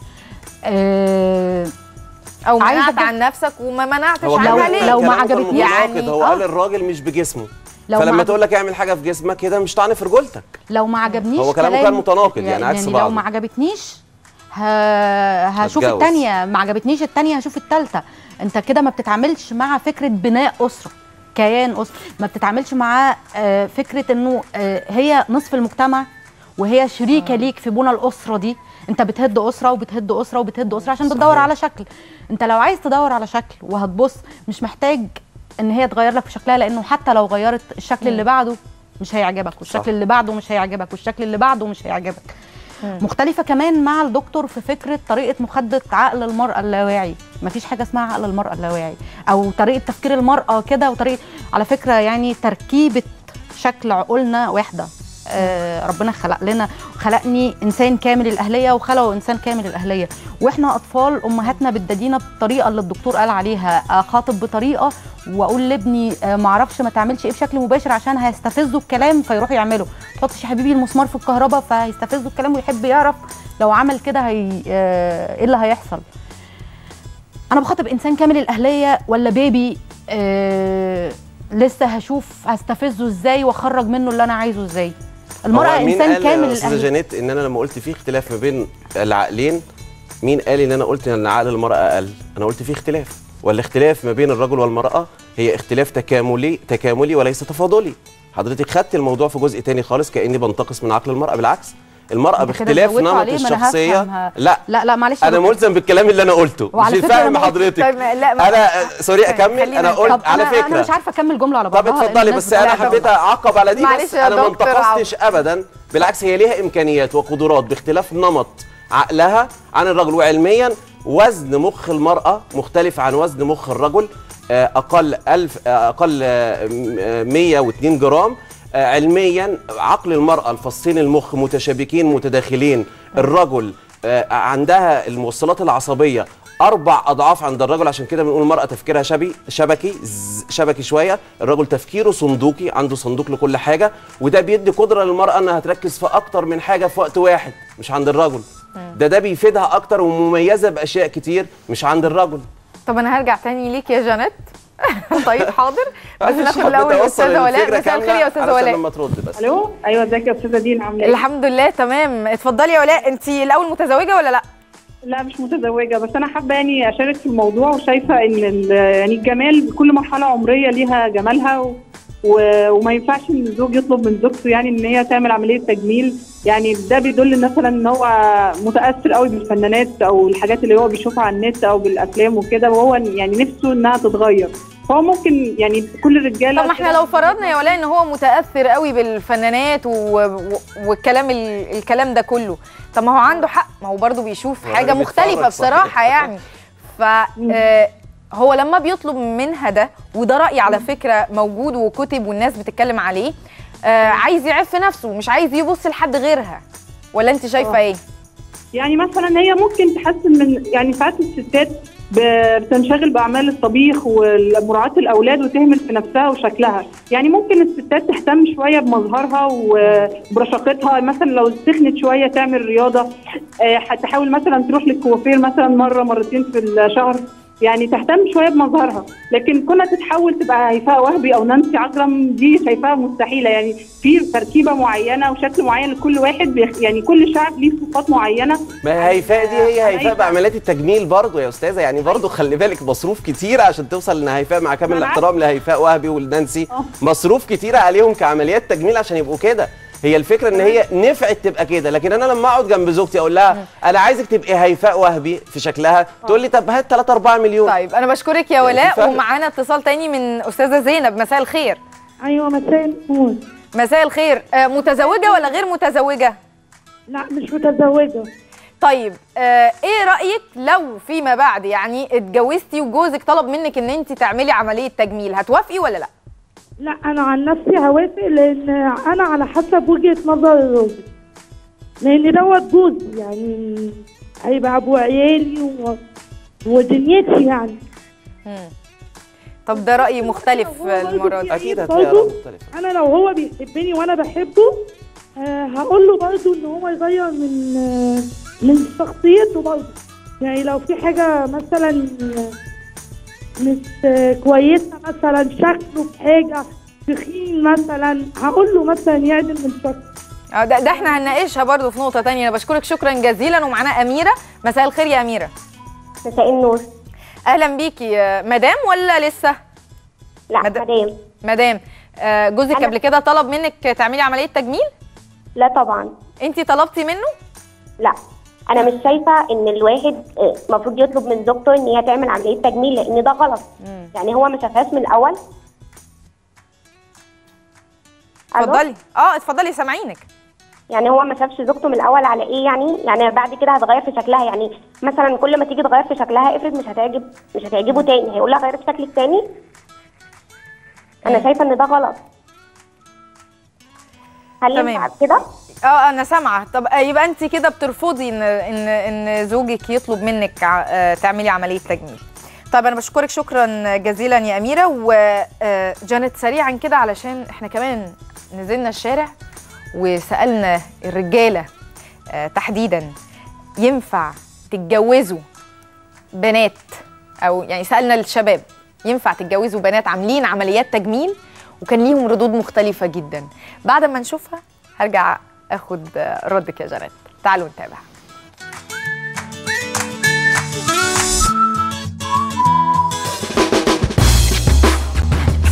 آه أو عايزة منعت كده- عن نفسك وما منعتش هو عنها كمان ليه لو ما كلامه كان عجبتنيش- متناقض، يعني هو آه. قال الراجل مش بجسمه لو ما فلما عجب- تقول لك اعمل حاجه في جسمك كده مش طعن في رجولتك لو ما عجبنيش هو كلامه كلام- كان متناقض، يعني عكس يعني بعضه. لو ما عجبتنيش ه... هشوف هتجوز. التانية ما عجبتنيش التانية هشوف التالتة انت كده ما بتتعاملش مع فكرة بناء أسرة كيان أسرة ما بتتعاملش مع آه، فكرة انه آه، هي نصف المجتمع وهي شريكة ليك في بنى الأسرة دي انت بتهد أسرة وبتهد أسرة وبتهد أسرة عشان بتدور على شكل انت لو عايز تدور على شكل وهتبص مش محتاج ان هي تغير لك في شكلها لانه حتى لو غيرت الشكل اللي بعده مش هيعجبك والشكل صح. اللي بعده مش هيعجبك والشكل اللي بعده مش هيعجبك مختلفة كمان مع الدكتور في فكرة طريقة مخدة عقل المرأة اللاواعي مفيش حاجة اسمها عقل المرأة اللاواعي أو طريقة تفكير المرأة كده وطريقة على فكرة يعني تركيبة شكل عقولنا واحدة آه ربنا خلق لنا خلقني انسان كامل الاهليه وخلقه انسان كامل الاهليه واحنا اطفال امهاتنا بتدينا بالطريقه اللي الدكتور قال عليها اخاطب بطريقه واقول لابني آه معرفش ما تعملش ايه بشكل مباشر عشان هيستفزوا الكلام فيروح يعمله تحطش يا حبيبي المسمار في الكهرباء فهيستفزوا الكلام ويحب يعرف لو عمل كده هي آه ايه اللي هيحصل انا بخاطب انسان كامل الاهليه ولا بيبي آه لسه هشوف هستفزه ازاي واخرج منه اللي انا عايزه ازاي المراه هو مين انسان قال كامل يا استاذه الاهليه جانيت ان انا لما قلت في اختلاف ما بين العقلين مين قال ان انا قلت ان عقل المراه اقل انا قلت في اختلاف والاختلاف ما بين الرجل والمراه هي اختلاف تكاملي تكاملي وليس تفاضلي حضرتك خدت الموضوع في جزء تاني خالص كاني بنتقص من عقل المراه بالعكس المراه أنت كده باختلاف زودتوا نمط عليه، ما أنا الشخصيه هفهم. لا لا لا معلش يا انا دكتور. ملزم بالكلام اللي انا قلته مش وعلى فكرة فاهم أنا- حضرتك طيب، لا، ما- انا سوري طيب، اكمل خلينا انا قلت طب على أنا, فكره انا مش عارفه اكمل جمله على طب بعضها اتفضلي لأن بس الناس انا بتتابع. حبيت اعقب على دي معلش بس يا انا ما دكتور انتقصتش ابدا بالعكس هي ليها امكانيات وقدرات باختلاف نمط عقلها عن الرجل وعلميا وزن مخ المراه مختلف عن وزن مخ الرجل آه، اقل 1000 آه، اقل آه، م- آه، 102 جرام آه، علميا عقل المراه الفصين المخ متشابكين متداخلين الرجل آه، عندها الموصلات العصبيه اربع اضعاف عند الرجل عشان كده بنقول المراه تفكيرها شبي شبكي ز- شبكي شويه الرجل تفكيره صندوقي عنده صندوق لكل حاجه وده بيدي قدره للمراه انها تركز في اكتر من حاجه في وقت واحد مش عند الرجل ده ده بيفيدها اكتر ومميزه باشياء كتير مش عند الرجل طب انا هرجع تاني ليك يا جانيت طيب حاضر بس مش ناخد حبيت الاول أوصل استاذه ولاء الفكرة مساء الخير كاملة يا استاذه علشان ولاء لما ترد بس الو ايوه ازيك يا استاذه دينا عامله ايه؟ الحمد لله تمام اتفضلي يا ولاء انت الاول متزوجه ولا لا لا مش متزوجه بس انا حابه يعني اشارك في الموضوع وشايفه ان ال- يعني الجمال كل مرحله عمريه ليها جمالها و... و... وما ينفعش ان الزوج يطلب من زوجته يعني ان هي تعمل عمليه تجميل يعني ده بيدل مثلا ان هو متاثر قوي بالفنانات او الحاجات اللي هو بيشوفها على النت او بالافلام وكده وهو يعني نفسه انها تتغير فهو ممكن يعني كل الرجاله طب ما احنا لو فرضنا يا ولاء ان هو متاثر قوي بالفنانات و... و... والكلام ال... الكلام ده كله طب ما هو عنده حق ما هو برضه بيشوف هو حاجه اللي مختلفه بيتفرج بصراحه صحيح. يعني ف آه، هو لما بيطلب منها ده وده راي على فكره موجود وكتب والناس بتتكلم عليه آه عايز يعف نفسه مش عايز يبص لحد غيرها ولا انت شايفه ايه يعني مثلا هي ممكن تحسن من يعني ساعات الستات ب- بتنشغل باعمال الطبيخ ومراعاه الاولاد وتهمل في نفسها وشكلها يعني ممكن الستات تهتم شويه بمظهرها وبرشاقتها مثلا لو سخنت شويه تعمل رياضه آه، هتحاول مثلا تروح للكوافير مثلا مره مرتين في الشهر يعني تهتم شويه بمظهرها لكن كونها تتحول تبقى هيفاء وهبي او نانسي عجرم دي شايفاها مستحيله يعني في تركيبه معينه وشكل معين لكل واحد بيخ- يعني كل شعب ليه صفات معينه ما هي هيفاء دي هي هيفاء هيفاء. بعمليات التجميل برضه يا استاذه يعني برضه خلي بالك مصروف كتير عشان توصل ان هيفاء مع كامل أنا الاحترام لهيفاء وهبي ولنانسي آه. مصروف كتير عليهم كعمليات تجميل عشان يبقوا كده هي الفكره ان هي نفعت تبقى كده لكن انا لما اقعد جنب زوجتي اقول لها انا عايزك تبقي هيفاء وهبي في شكلها تقول لي طب هات 3 4 مليون طيب انا بشكرك يا يعني في ولاء فرق. ومعانا اتصال تاني من استاذه زينب مساء الخير ايوه مساء النور مساء الخير آه متزوجه ولا غير متزوجه لا مش متزوجه طيب آه ايه رايك لو فيما بعد يعني اتجوزتي وجوزك طلب منك ان انت تعملي عمليه تجميل هتوافقي ولا لا لا انا عن نفسي هوافق لان انا على حسب وجهه نظر الراجل لان دوت جوزي يعني هيبقى ابو عيالي و... ودنيتي يعني طب ده راي مختلف هو برضه المره دي في- اكيد هتلاقي برضه آراء مختلفه انا لو هو بيحبني وانا بحبه آه هقول له برضه ان هو يغير من آه من شخصيته برضه يعني لو في حاجه مثلا آه، مش آه كويسه مثلا شكله في حاجه تخين مثلا هقول له مثلا يعدل من شكله آه، ده, ده احنا هنناقشها برضو في نقطه تانية انا بشكرك شكرا جزيلا ومعانا اميره مساء الخير يا اميره مساء النور اهلا بيكي آه، مدام ولا لسه لا مد- مدام مدام آه، جوزك أنا- قبل كده طلب منك تعملي عمليه تجميل لا طبعا انت طلبتي منه لا انا مش شايفه ان الواحد آه، المفروض يطلب من زوجته ان هي تعمل عمليه تجميل لان ده غلط يعني هو ما شافهاش من الاول ألو؟ اتفضلي اه اتفضلي سامعينك يعني هو ما شافش زوجته من الاول على ايه يعني يعني بعد كده هتغير في شكلها يعني مثلا كل ما تيجي تغير في شكلها افرض مش هتعجب مش هتعجبه تاني هيقول لها غيري في شكلك تاني انا شايفه ان ده غلط هل تمام. ينفع كده اه انا سامعه طب آه، يبقى انت كده بترفضي ان ان ان زوجك يطلب منك ع- آه، تعملي عمليه تجميل طيب انا بشكرك شكرا جزيلا يا اميره وجانت سريعا كده علشان احنا كمان نزلنا الشارع وسالنا الرجاله آه، تحديدا ينفع تتجوزوا بنات او يعني سالنا الشباب ينفع تتجوزوا بنات عاملين عمليات تجميل وكان ليهم ردود مختلفه جدا بعد ما نشوفها هرجع اخد آه، ردك يا جنات تعالوا نتابع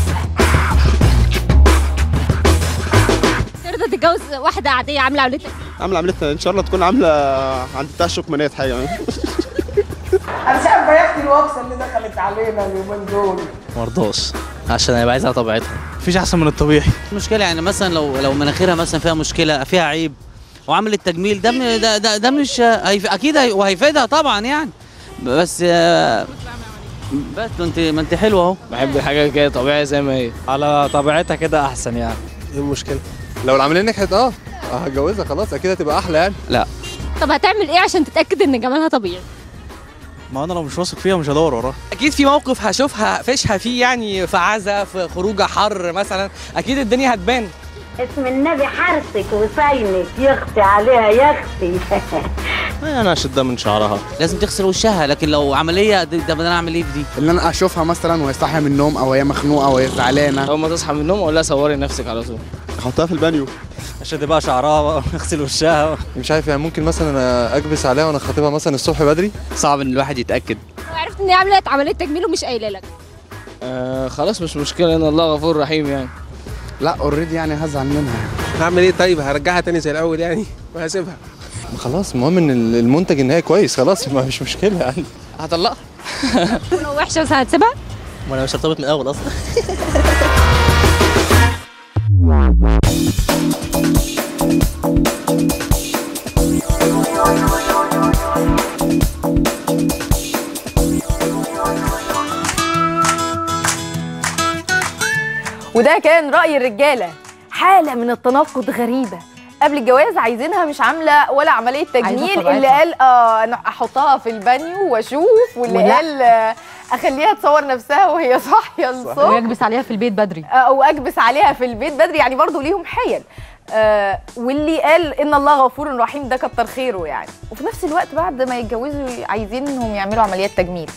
ترضى تتجوز واحدة عادية عاملة عملية تجميل؟ عامله عمليه ان شاء الله تكون عامله عند بتاع الشكمانات حاجه انا شايفه يا اختي الوكسه اللي دخلت علينا اليومين دول مرضاش عشان هيبقى عايزها طبيعتها مفيش احسن من الطبيعي المشكله يعني مثلا لو لو مناخيرها مثلا فيها مشكله فيها عيب وعملت تجميل ده م- ده ده, ده مش هيف... اكيد هي... وهيفيدها طبعا يعني بس آه، بس ما انت ما انت حلوه اهو بحب الحاجه كده طبيعي زي ما هي على طبيعتها كده احسن يعني ايه المشكله لو العمليه نجحت اه هتجوزها خلاص اكيد هتبقى احلى يعني لا طب هتعمل ايه عشان تتاكد ان جمالها طبيعي ما انا لو مش واثق فيها مش هدور وراها اكيد في موقف هشوفها فيشها فيه يعني في عزا في خروجه حر مثلا اكيد الدنيا هتبان اسم النبي حارسك وصينك يختي عليها يختي انا اشدها من شعرها لازم تغسل وشها لكن لو عمليه ده ده انا اعمل ايه في دي اللي انا اشوفها مثلا وهي صاحيه من النوم او هي مخنوقه او هي زعلانه اول ما تصحى من النوم اقول لها صوري نفسك على طول احطها في البانيو اشد بقى شعرها بقى واغسل وشها مش عارف يعني ممكن مثلا اكبس عليها وانا خاطبها مثلا الصبح بدري صعب ان الواحد يتاكد وعرفت ان هي عملت عمليه تجميل ومش قايله لك آه خلاص مش مشكله ان الله غفور رحيم يعني لا اوريدي يعني هزعل منها هعمل ايه طيب هرجعها تاني زي الاول يعني وهسيبها خلاص المهم ان المنتج ان هي كويس خلاص ما فيش مشكله يعني هطلقها ولو وحشه بس هتسيبها وانا مش هرتبط من الاول اصلا وده كان رأي الرجالة حالة من التناقض غريبة قبل الجواز عايزينها مش عامله ولا عمليه تجميل طبيعتها. اللي قال اه انا احطها في البانيو واشوف واللي ولا. قال آه، اخليها تصور نفسها وهي صاحيه الصبح ويكبس عليها في البيت بدري او اكبس عليها في البيت بدري يعني برضو ليهم حيل آه واللي قال ان الله غفور رحيم ده كتر خيره يعني وفي نفس الوقت بعد ما يتجوزوا عايزينهم يعملوا عمليات تجميل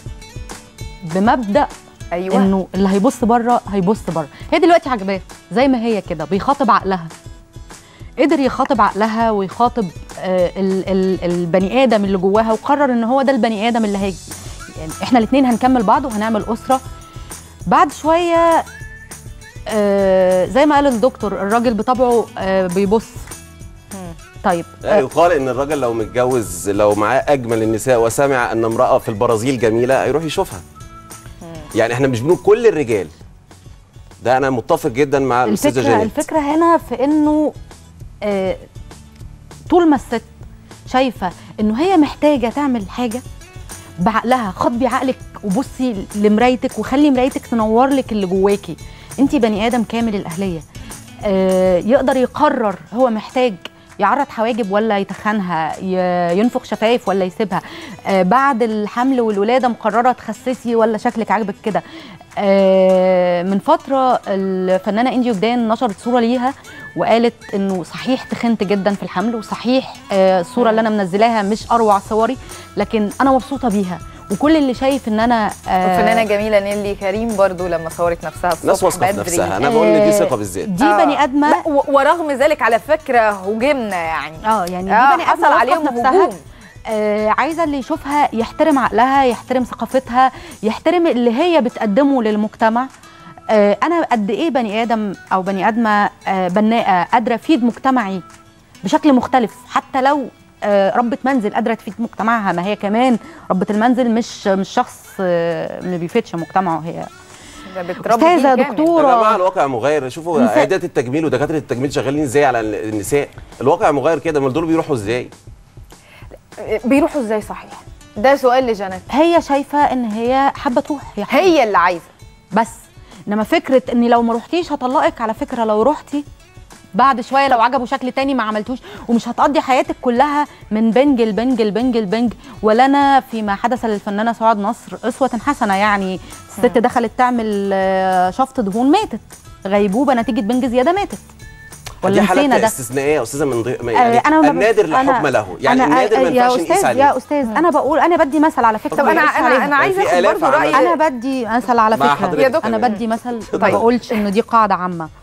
بمبدا ايوه انه اللي هيبص بره هيبص بره هي دلوقتي عجباه زي ما هي كده بيخاطب عقلها قدر يخاطب عقلها ويخاطب آه ال ال البني ادم اللي جواها وقرر ان هو ده البني ادم اللي هيجي يعني احنا الاثنين هنكمل بعض وهنعمل اسره بعد شويه آه زي ما قال الدكتور الراجل بطبعه آه بيبص طيب لا يقال ان الراجل لو متجوز لو معاه اجمل النساء وسمع ان امراه في البرازيل جميله هيروح يشوفها يعني احنا مش بنقول كل الرجال ده انا متفق جدا مع الاستاذه الفكره جانيت الفكره هنا في انه آه طول ما الست شايفه انه هي محتاجه تعمل حاجه بعقلها خاطبي عقلك وبصي لمرايتك وخلي مرايتك تنور لك اللي جواكي انت بني ادم كامل الاهليه آه يقدر يقرر هو محتاج يعرض حواجب ولا يتخنها ي- ينفخ شفايف ولا يسيبها آه بعد الحمل والولاده مقرره تخسسي ولا شكلك عاجبك كده آه من فتره الفنانه انجي وجدان نشرت صوره ليها وقالت انه صحيح تخنت جدا في الحمل وصحيح آه الصوره اللي انا منزلاها مش اروع صوري لكن انا مبسوطه بيها وكل اللي شايف ان انا آه الفنانه جميله نيلي كريم برضو لما صورت نفسها الصبح ناس واثقه في بدري. نفسها انا بقول ان دي آه، ثقه بالذات دي بني ادمه لا، و- ورغم ذلك على فكره هجمنا يعني اه يعني آه، دي بني حصل ادمه عليهم واثقة في نفسها هجوم آه عايزه اللي يشوفها يحترم عقلها يحترم ثقافتها يحترم اللي هي بتقدمه للمجتمع آه انا قد ايه بني ادم او بني ادمه آه بناءه قادره افيد مجتمعي بشكل مختلف حتى لو آه ربة منزل قادره تفيد مجتمعها ما هي كمان ربة المنزل مش مش شخص آه ما بيفيدش مجتمعه هي ده بتربي استاذه جيل كامل. يا جماعه دكتوره الواقع مغاير شوفوا نساء. عيادات التجميل ودكاتره التجميل شغالين ازاي على النساء الواقع مغاير كده امال دول بيروحوا ازاي بيروحوا ازاي صحيح ده سؤال لجنات هي شايفه ان هي حابه تروح هي, حابة. هي اللي عايزه بس انما فكره اني لو ما رحتيش هطلقك على فكره لو رحتي بعد شويه لو عجبه شكل تاني ما عملتوش ومش هتقضي حياتك كلها من بنج لبنج لبنج لبنج ولنا فيما حدث للفنانه سعاد نصر اسوه حسنه يعني الست دخلت تعمل آه، شفط دهون ماتت غيبوبه نتيجه بنج زياده ماتت دي ولا نسينا حالات ده استثنائيه يا استاذه من ضي... آه، يعني ما ب- النادر لا أنا- حكم له يعني أنا- النادر ما يا ينفعش نقيس استاذ عليه يا استاذ انا بقول انا بدي مثل على فكره طب ما انا يقيسش انا عليها. انا عايزه في اخد آلاف برضه راي عمل. انا بدي مثل على مع فكره حضرتك يا دكتور. انا بدي مثل ما بقولش انه دي قاعده عامه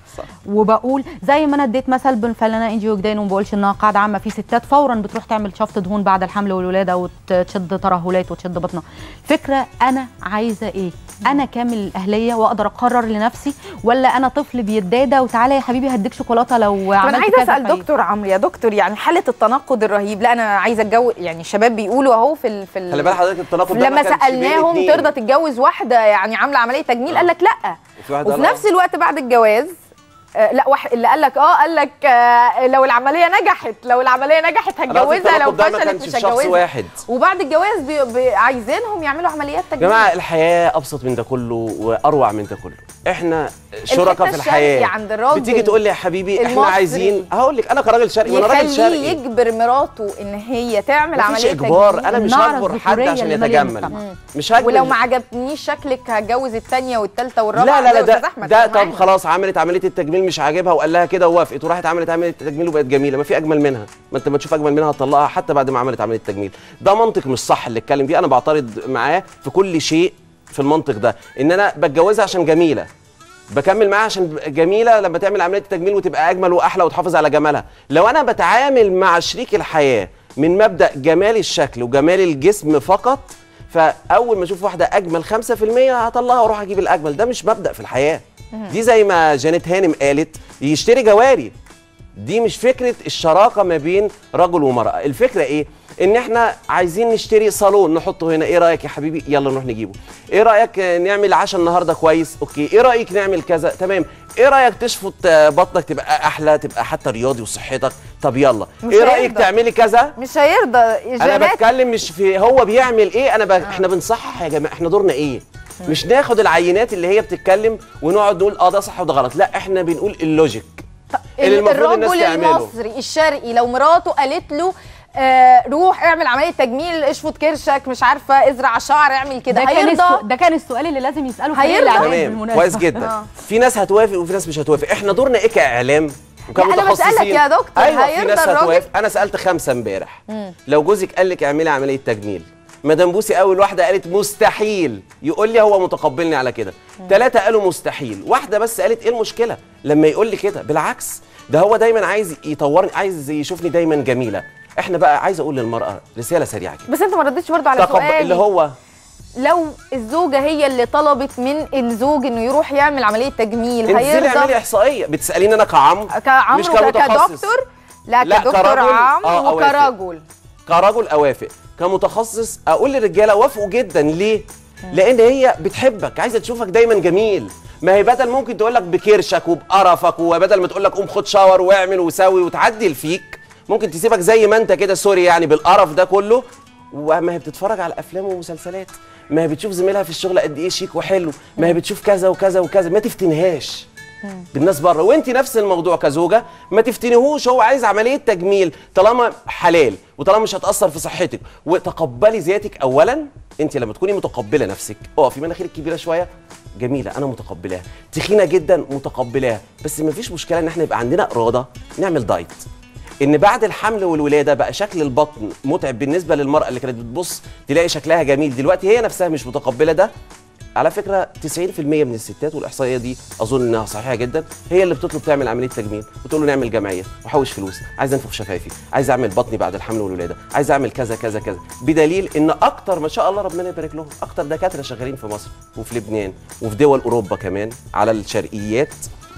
وبقول زي ما انا اديت مثل بالفنانه انجي وجدان وما بقولش انها قاعده عامه في ستات فورا بتروح تعمل شفط دهون بعد الحمل والولاده وتشد ترهلات وتشد بطنها فكره انا عايزه ايه انا كامل الاهليه واقدر اقرر لنفسي ولا انا طفل بيتدادى وتعالى يا حبيبي هديك شوكولاته لو طب عملت انا عايزه كذا اسال فإيه؟ دكتور عمرو يا دكتور يعني حاله التناقض الرهيب لا انا عايزه اتجوز يعني الشباب بيقولوا اهو في ال... في ال... خلي بالك حضرتك التناقض ده ما لما كانش بين سالناهم اتنين. ترضى تتجوز واحده يعني عامله عمليه تجميل قال لك لا وفي واحد وفي قال آه. نفس الوقت بعد الجواز آه لا واحد اللي قال لك اه قال لك آه لو العمليه نجحت لو العمليه نجحت أنا قصدي هتجوزها لو التناقض ده ما فشلت كانش مش في شخص هتجوزها واحد وبعد الجواز بي... بي... عايزينهم يعملوا عمليات يا تجميل جماعه الحياه ابسط من ده كله واروع من ده كله احنا شركاء في الحتة الحياه الشرقي عند الراجل بتيجي تقول لي يا حبيبي احنا المصري عايزين هقول لك انا كراجل شرقي ما انا راجل يخليه شرقي يجبر مراته ان هي تعمل مفيش عمليه اجبار تجميل انا مش النعرة هجبر حد الذكورية عشان اللي مالية يتجمل المجتمع. مش هجبر ولو ما عجبنيش شكلك هتجوز الثانيه والثالثه والرابعه لا لا لا زي ده أستاذ أحمد ده كان معانا. طب خلاص عملت عمليه التجميل مش عاجبها وقال لها كده ووافقت وراحت عملت عمليه التجميل وبقت جميله ما في اجمل منها ما انت ما تشوف اجمل منها هتطلقها حتى بعد ما عملت عمليه التجميل ده منطق مش صح اللي اتكلم فيه انا بعترض معاه في كل شيء في المنطق ده ان انا بتجوزها عشان جميله بكمل معاها عشان جميله لما تعمل عمليه التجميل وتبقى اجمل واحلى وتحافظ على جمالها لو انا بتعامل مع شريك الحياه من مبدا جمال الشكل وجمال الجسم فقط فاول ما اشوف واحده اجمل 5% هطلعها واروح اجيب الاجمل ده مش مبدا في الحياه دي زي ما جانيت هانم قالت يشتري جواري دي مش فكره الشراكه ما بين رجل ومراه الفكره ايه ان احنا عايزين نشتري صالون نحطه هنا ايه رايك يا حبيبي يلا نروح نجيبه ايه رايك آه، نعمل عشاء النهارده كويس اوكي ايه رايك نعمل كذا تمام ايه رايك تشفط آه، بطنك تبقى احلى تبقى حتى رياضي وصحتك طب يلا مش ايه رايك هيرضى. تعملي كذا مش هيرضى انا جانات بتكلم مش في هو بيعمل ايه انا ب... احنا بنصحح يا جماعه احنا دورنا ايه مش ناخد العينات اللي هي بتتكلم ونقعد نقول اه ده صح وده غلط لا احنا بنقول اللوجيك اللي المفروض الناس الرجل تعمله المصري الشرقي لو مراته قالت له آه روح اعمل عمليه تجميل اشفط كرشك مش عارفه ازرع شعر اعمل كده ده كان هيرضى السو- ده كان السؤال اللي لازم يساله فريق هيرضى. الإعلام تمام بالمناسبة. كويس جدا آه. في ناس هتوافق وفي ناس مش هتوافق احنا دورنا ايه كاعلام لا، أنا وكمتخصصين بسألك يا دكتور، ايوه في هيرضى ناس الراجل؟ هتوافق انا سالت خمسه امبارح مم. لو جوزك قال لك اعملي عمليه تجميل مدام بوسي اول واحده قالت مستحيل يقول لي هو متقبلني على كده ثلاثه قالوا مستحيل واحده بس قالت ايه المشكله لما يقول لي كده بالعكس ده هو دايما عايز يطورني عايز يشوفني دايما جميله احنا بقى عايز اقول للمراه رساله سريعه كده بس انت ما ردتش برضه على تقبل سؤالي اللي هو لو الزوجه هي اللي طلبت من الزوج انه يروح يعمل عمليه تجميل انزلي اعملي هيرضى احصائيه بتساليني انا كعمرو كعمرو مش ك- كمتخصص كدكتور لا, لا، كدكتور كرجل، عمرو آه، أوافق. وكرجل كرجل اوافق كمتخصص اقول للرجاله وافقوا جدا ليه لان هي بتحبك عايزه تشوفك دايما جميل ما هي بدل ممكن تقول لك بكرشك وبقرفك وبدل ما تقول لك قوم خد شاور واعمل وسوي وتعدل فيك ممكن تسيبك زي ما انت كده سوري يعني بالقرف ده كله وما هي بتتفرج على افلام ومسلسلات ما هي بتشوف زميلها في الشغل قد ايه شيك وحلو ما هي بتشوف كذا وكذا وكذا ما تفتنهاش بالناس بره وانت نفس الموضوع كزوجه ما تفتنيهوش هو عايز عمليه تجميل طالما حلال وطالما مش هتاثر في صحتك وتقبلي ذاتك اولا انت لما تكوني متقبله نفسك اقفي مناخيرك كبيره شويه جميله انا متقبلاها تخينه جدا متقبلاها بس ما فيش مشكله ان احنا يبقى عندنا اراده نعمل دايت ان بعد الحمل والولاده بقى شكل البطن متعب بالنسبه للمراه اللي كانت بتبص تلاقي شكلها جميل دلوقتي هي نفسها مش متقبله ده على فكره 90% من الستات والاحصائيه دي اظن انها صحيحه جدا هي اللي بتطلب تعمل عمليه تجميل وتقول له نعمل جمعيه وحوش فلوس عايز انفخ شفايفي عايز اعمل بطني بعد الحمل والولاده عايز اعمل كذا كذا كذا بدليل ان اكتر ما شاء الله ربنا يبارك لهم اكتر دكاتره شغالين في مصر وفي لبنان وفي دول اوروبا كمان على الشرقيات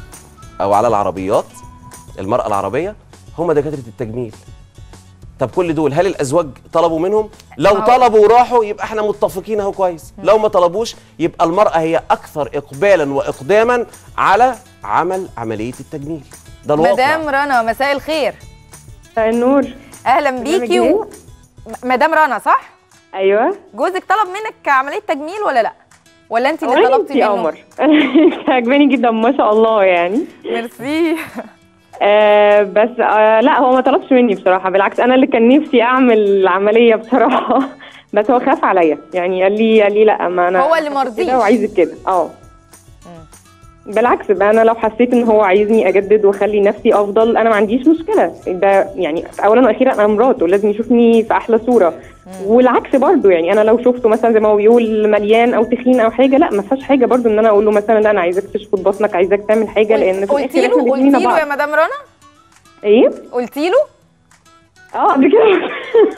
او على العربيات المراه العربيه هم دكاتره التجميل طب كل دول هل الازواج طلبوا منهم لو ما هو- طلبوا وراحوا يبقى احنا متفقين اهو كويس لو ما طلبوش يبقى المراه هي اكثر اقبالا واقداما على عمل عمليه التجميل ده الواقع مدام رنا مساء الخير النور اهلا بيكي و... م- مدام رنا صح ايوه جوزك طلب منك عمليه تجميل ولا لا ولا انت اللي والله طلبتي انتي منه قمر عجباني جدا ما شاء الله يعني ميرسي آه بس آه لا هو ما طلبش مني بصراحه بالعكس انا اللي كان نفسي اعمل العمليه بصراحه بس هو خاف عليا يعني قال لي قال لي لا ما انا هو اللي كده مرضيش. وعايزك كده اه بالعكس بقى انا لو حسيت ان هو عايزني اجدد واخلي نفسي افضل انا ما عنديش مشكله ده يعني اولا واخيرا انا مراته لازم يشوفني في احلى صوره والعكس برضو يعني انا لو شفته مثلا زي ما هو بيقول مليان او تخين او حاجه لا ما فيهاش حاجه برضو ان انا اقول له مثلا لا انا عايزاك تشفط بطنك عايزاك تعمل حاجه لان في قلتي الاخر له احنا قلتي الاثنين له يا بعض مدام رنا ايه قلتي له اه قبل كده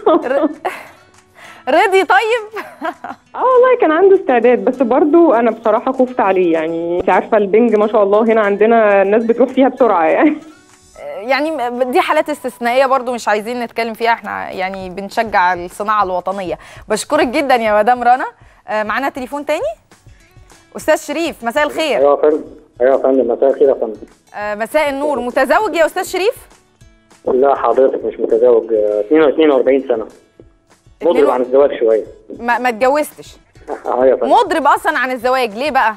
رضي طيب اه والله كان عنده استعداد بس برضو انا بصراحه خفت عليه يعني انت عارفه البنج ما شاء الله هنا عندنا الناس بتروح فيها بسرعه يعني يعني دي حالات استثنائيه برضو مش عايزين نتكلم فيها احنا يعني بنشجع الصناعه الوطنيه بشكرك جدا يا مدام رنا آه، معانا تليفون تاني استاذ شريف مساء الخير ايوه يا فندم ايوه يا فندم مساء الخير يا فندم آه، مساء النور متزوج يا استاذ شريف لا حضرتك مش متزوج آه، 42 سنه مضرب عن الزواج شويه ما, ما اتجوزتش اه يا فندم مضرب اصلا عن الزواج ليه بقى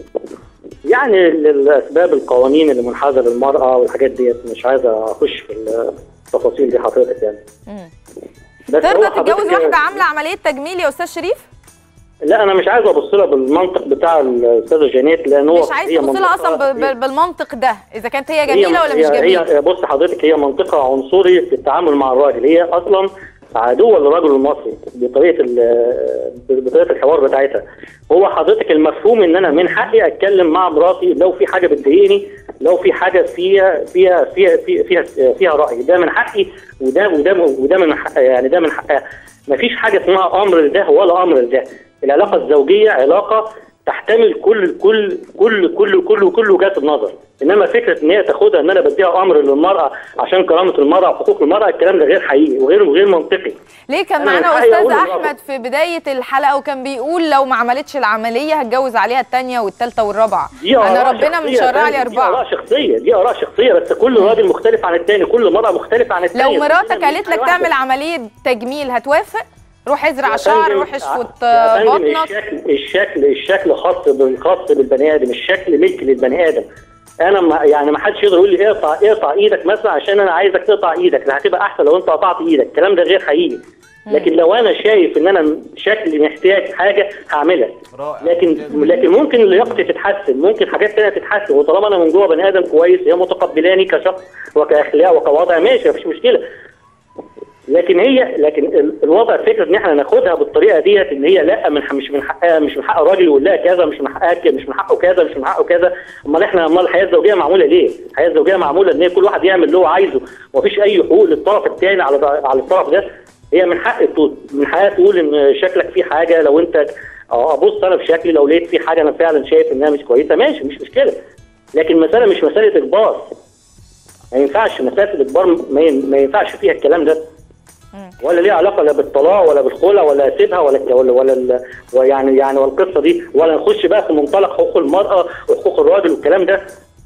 يعني الاسباب القوانين اللي منحازه للمراه والحاجات ديت مش عايز اخش في التفاصيل دي حضرتك يعني مم. بس هو ترضى حضرتك- تتجوز واحده عامله عمليه تجميل يا استاذ شريف لا انا مش عايز ابص لها بالمنطق بتاع الاستاذه جانيت لان هو مش عايز هي تبص لها منطقة- اصلا ب- ب- بالمنطق ده اذا كانت هي هي- جميله ولا مش هي- جميله هي بص حضرتك هي منطقه عنصري في التعامل مع الراجل هي اصلا عدوه للرجل المصري بطريقه ال- بطريقه الحوار بتاعتها هو حضرتك المفهوم ان انا من حقي اتكلم مع مراتي لو في حاجه بتضايقني لو في حاجه فيها فيها فيها فيها فيها, فيها راي ده من حقي وده وده وده من حق يعني ده من حقها مفيش حاجه اسمها امر لده ولا امر لده العلاقه الزوجيه علاقه تحتمل كل كل كل كل كل كل وجهات النظر انما فكره ان هي تاخدها ان انا بديها امر للمراه عشان كرامه المراه وحقوق المراه الكلام ده غير حقيقي وغير غير منطقي ليه كان أنا معانا من حقي استاذ أقول الرأي. احمد في بدايه الحلقه وكان بيقول لو ما عملتش العمليه هتجوز عليها الثانيه والثالثه والرابعه دي آراء انا ربنا شخصية مشرع لي تاني، دي اربعه اراء شخصيه دي اراء شخصيه بس كل راجل مختلف عن الثاني كل مراه مختلفه عن الثاني لو مراتك قالت لك تعمل عمليه تجميل هتوافق روح ازرع يا شعر فندم- روح اشفط يا فندم بطنك الشكل الشكل الشكل خاص بالخاص بالبني ادم الشكل ملك للبني ادم انا ما يعني ما حدش يقدر يقول لي اقطع اقطع ايدك مثلا عشان انا عايزك تقطع ايدك ده هتبقى احسن لو انت قطعت ايدك الكلام ده غير حقيقي لكن لو انا شايف ان انا شكلي محتاج حاجه هعملها لكن لكن ممكن لياقتي تتحسن ممكن حاجات تانية تتحسن وطالما انا من جوه بني ادم كويس هي متقبلاني كشخص وكاخلاق وكوضع ماشي مفيش مشكله لكن هي لكن ال- الوضع فكره ان احنا ناخدها بالطريقه ديت ان هي لا من ح- مش من حقها مش من حق الراجل يقول لها كذا مش من حقها ك- مش من حقه كذا مش من حقه كذا امال احنا امال الحياه الزوجيه معموله ليه؟ الحياه الزوجيه معموله ان هي كل واحد يعمل اللي هو عايزه ومفيش اي حقوق للطرف الثاني على على الطرف ده هي من حق تقول من حقها تقول ان شكلك فيه حاجه لو انت اه ابص انا في شكلي لو لقيت فيه حاجه انا فعلا شايف انها مش كويسه ماشي مش مشكله لكن المساله مش مساله اجبار ما ينفعش مساله الاجبار ما ين- ما ينفعش فيها الكلام ده ولا ليها علاقه لا بالطلاق ولا بالخلع ولا اسيبها ولا ولا ولا ال- ويعني يعني والقصه دي ولا نخش بقى في منطلق حقوق المراه وحقوق الراجل والكلام ده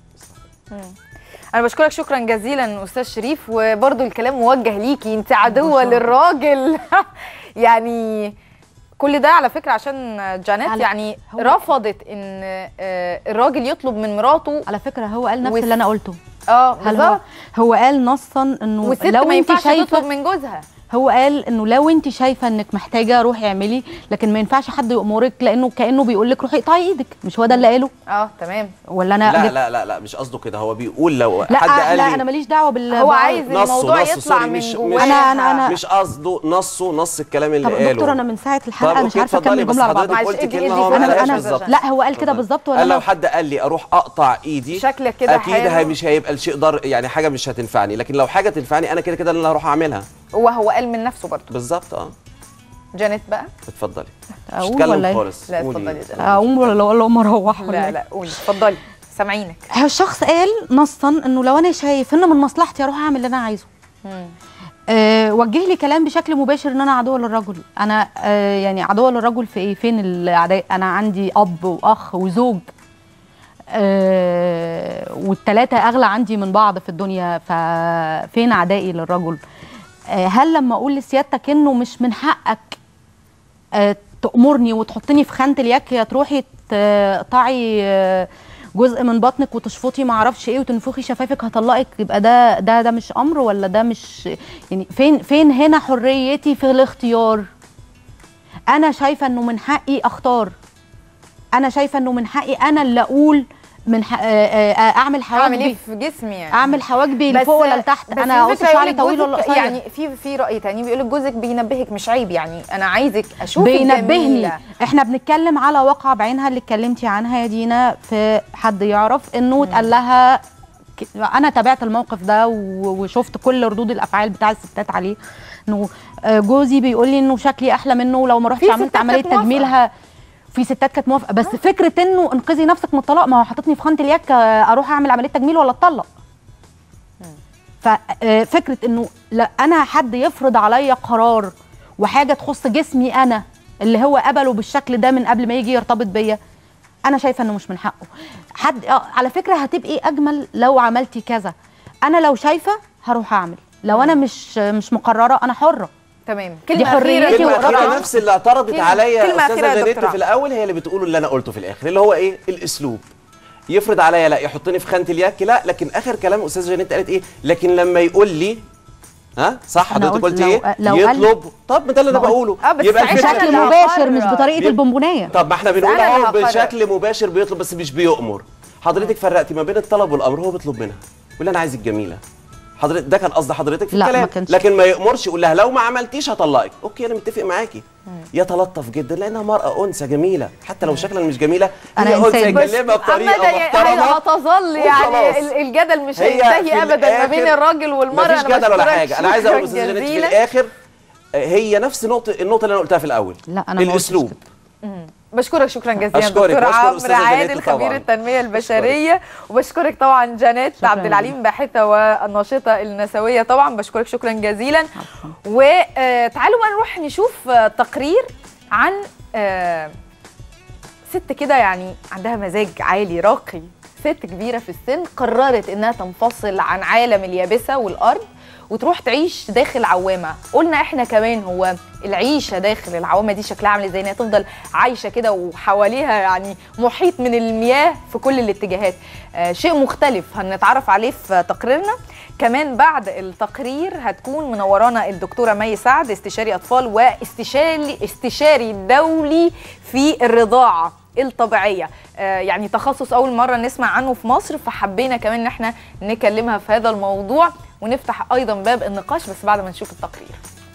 انا بشكرك شكرا جزيلا استاذ شريف وبرضو الكلام موجه ليكي انت عدوه للراجل يعني كل ده على فكره عشان جانيت على- يعني هو- رفضت ان آه، الراجل يطلب من مراته على فكره هو قال نفس وس- اللي انا قلته اه هل هو بالظبط هو قال نصا انه والست لو ما انت ينفعش شايفه تطلب من جوزها هو قال انه لو انت شايفه انك محتاجه روحي اعملي لكن ما ينفعش حد يامرك لانه كانه بيقول لك روحي اقطعي ايدك مش هو ده اللي قاله اه تمام ولا انا لا جبت- لا لا لا مش قصده كده هو بيقول لو لا حد قال لا لي انا ماليش دعوه بال هو عايز نصه الموضوع نصه يطلع سوري من مش جواها. مش أنا- أنا- أنا- مش قصده نصه نص الكلام اللي طب قاله دكتور انا من ساعه طب الحلقه انا مش أوكي، عارفه اتفضلي، اكمل بس جمله على بعض حضرتك قلت معلش، كلمه ادي- هو ما ادي قالهاش فاهمة بالظبط بالظبط. لا هو قال كده بالظبط قال ولا لو أنا حد قال لي اروح اقطع ايدي شكلك كده اكيد حلو. هي مش هيبقى الشيء ضر يعني حاجه مش هتنفعني لكن لو حاجه تنفعني انا كده كده اللي هروح اعملها هو هو قال من نفسه برضو بالظبط اه جانيت بقى اتفضلي مش أقول هتكلم ولا إيه؟ خالص لا، قولي. اتفضلي يا جنى. اقوم ولا ولا اقوم اروح ولا لا إيه؟ لا قولي اتفضلي سامعينك هو الشخص قال نصا انه لو انا شايف ان من مصلحتي اروح اعمل اللي انا عايزه أه وجه لي كلام بشكل مباشر ان انا عدوه للرجل انا أه يعني عدوه للرجل في ايه فين الاعداء انا عندي اب واخ وزوج أه والتلاتة اغلى عندي من بعض في الدنيا ففين اعدائي للرجل أه هل لما اقول لسيادتك انه مش من حقك أه تأمرني وتحطني في خانة اليك يا تروحي تقطعي أه جزء من بطنك وتشفطي ما اعرفش ايه وتنفخي شفايفك هطلقك يبقى ده ده ده مش امر ولا ده مش يعني فين فين هنا حريتي في الاختيار انا شايفه انه من حقي اختار انا شايفه انه من حقي انا اللي اقول من ح... آه، آه، آه، اعمل حواجبي اعمل ايه في جسمي يعني اعمل حواجبي بس- لفوق ولا لتحت بس انا في اقص فكرة شعري يقولك طويل ولا جوزك- قصير يعني في في راي تاني بيقول لك جوزك بينبهك مش عيب يعني انا عايزك اشوفك بينبهني جميلة. احنا بنتكلم على واقعة بعينها اللي اتكلمتي عنها يا دينا في حد يعرف انه اتقال لها ك- انا تابعت الموقف ده و- وشفت كل ردود الافعال بتاع الستات عليه انه آه، جوزي بيقول لي انه شكلي احلى منه لو ما رحتش في عملت ستات عمليه كانت موافقة. تجميل ه- في ستات كانت موافقه بس فكره انه انقذي نفسك من الطلاق ما هو حاططني في خانه اليك آه، اروح اعمل عمليه تجميل ولا اتطلق ففكره انه لا انا حد يفرض عليا قرار وحاجه تخص جسمي انا اللي هو قبله بالشكل ده من قبل ما يجي يرتبط بيا انا شايفه انه مش من حقه حد آه، على فكره هتبقي اجمل لو عملتي كذا انا لو شايفه هروح اعمل لو انا مش مش مقرره انا حره تمام دي حريتي كلمة أخيرة ورأيي. نفس اللي اعترضت كلمة- عليا كلمة أخيرة استاذه يا جانيت دكتورة. في الاول هي اللي بتقوله اللي انا قلته في الاخر اللي هو ايه الاسلوب يفرض عليا لا يحطني في خانه اليك لا لكن اخر كلام استاذه جانيت قالت ايه لكن لما يقول لي ها صح أنا حضرتك قلت قلت لو- ايه لو قال- يطلب طب ما ده اللي انا ما قلت- بقوله آه، بس ساعتها الفكرة بشكل إنه- مباشر مش بطريقه بيب- البونبونيه طب ما احنا بنقول أنا اللي اهو هقرر. بشكل مباشر بيطلب بس مش بيؤمر حضرتك فرقتي ما بين الطلب والامر هو بيطلب منها يقول لها انا عايزك جميله حضرتك ده كان قصد حضرتك في لا، ما الكلام كانش. لكن ما يأمرش يقول لها لو ما عملتيش هطلقك اوكي انا متفق معاكي يتلطف جدا لانها مرأة انثى جميله حتى لو شكلا مش جميله أنا هي انثى إنسان. بس يكلمها بطريقه عامة هي محترمه هتظل يعني وخلاص. ال- الجدل مش هي هينتهي في ابدا ما بين الآخر الراجل والمراه مفيش أنا جدل ولا بشكرك حاجه انا عايز اقول شكراً استاذ جانيت في جزيلاً. الاخر آه، هي نفس نقطه النقطه اللي انا قلتها في الاول لا انا ما قلتش الاسلوب بشكرك شكرا جزيلا أشكرك، دكتور وأشكر عمرو أستاذة جانيت عادل خبير طبعاً. التنميه البشريه وبشكرك طبعا جانيت شكراً عبد العليم باحثه والناشطه النسويه طبعا بشكرك شكرا جزيلا وتعالوا بقى نروح نشوف آه، تقرير عن آه، ست كده يعني عندها مزاج عالي راقي ست كبيره في السن قررت انها تنفصل عن عالم اليابسه والارض وتروح تعيش داخل عوامه قلنا احنا كمان هو العيشه داخل العوامه دي شكلها عامل ازاي انها تفضل عايشه كده وحواليها يعني محيط من المياه في كل الاتجاهات آه شيء مختلف هنتعرف عليه في تقريرنا كمان بعد التقرير هتكون منورانا الدكتوره مي سعد استشاري اطفال واستشاري استشاري دولي في الرضاعه الطبيعيه آه يعني تخصص اول مره نسمع عنه في مصر فحبينا كمان ان احنا نكلمها في هذا الموضوع ونفتح ايضا باب النقاش بس بعد ما نشوف التقرير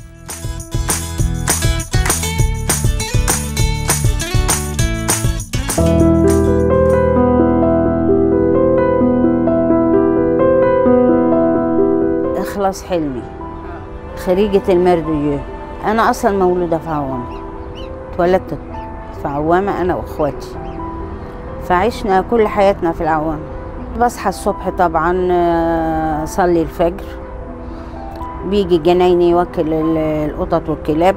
إخلاص حلمي خريجة المردوية أنا أصلا مولودة في عوامة اتولدت في عوامة أنا وإخواتي فعشنا كل حياتنا في العوامة بصحى الصبح طبعا آه، أصلي الفجر بيجي جنايني يوكل ال- القطط والكلاب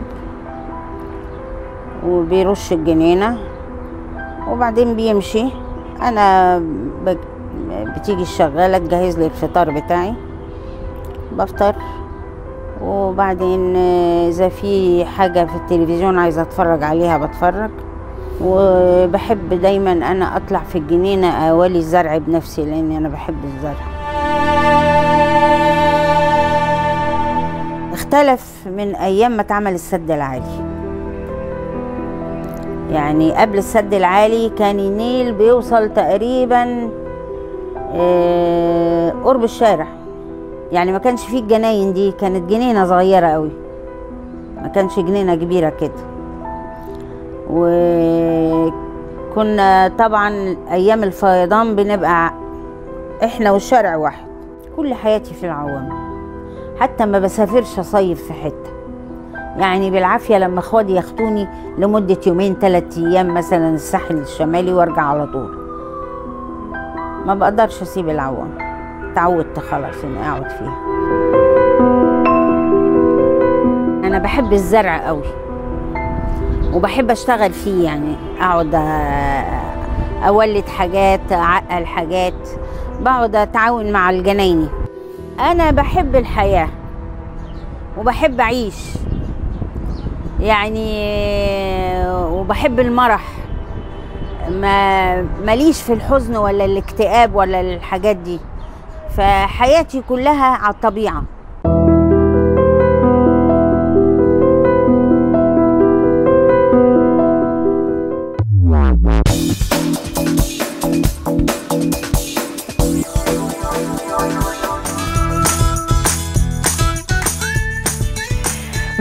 وبيرش الجنينة وبعدين بيمشي أنا بج... بتيجي الشغالة تجهز لي الفطار بتاعي بفطر وبعدين آه، اذا في حاجه في التلفزيون عايزه اتفرج عليها بتفرج وبحب دايما انا اطلع في الجنينه اولي الزرع بنفسي لاني انا بحب الزرع اختلف من ايام ما اتعمل السد العالي يعني قبل السد العالي كان النيل بيوصل تقريبا آه، قرب الشارع يعني ما كانش فيه الجناين دي كانت جنينة صغيرة قوي ما كانش جنينة كبيرة كده وكنا طبعا أيام الفيضان بنبقى إحنا والشارع واحد كل حياتي في العوام حتى ما بسافرش أصيف في حتة يعني بالعافية لما اخواتي ياخدوني لمدة يومين ثلاثة أيام مثلا الساحل الشمالي وارجع على طول ما بقدرش أسيب العوام تعودت خلاص اني اقعد فيها انا بحب الزرع قوي وبحب اشتغل فيه يعني اقعد أ- اولد حاجات اعقل حاجات بقعد اتعاون مع الجنايني انا بحب الحياه وبحب اعيش يعني وبحب المرح ما ماليش في الحزن ولا الاكتئاب ولا الحاجات دي فحياتي كلها على الطبيعه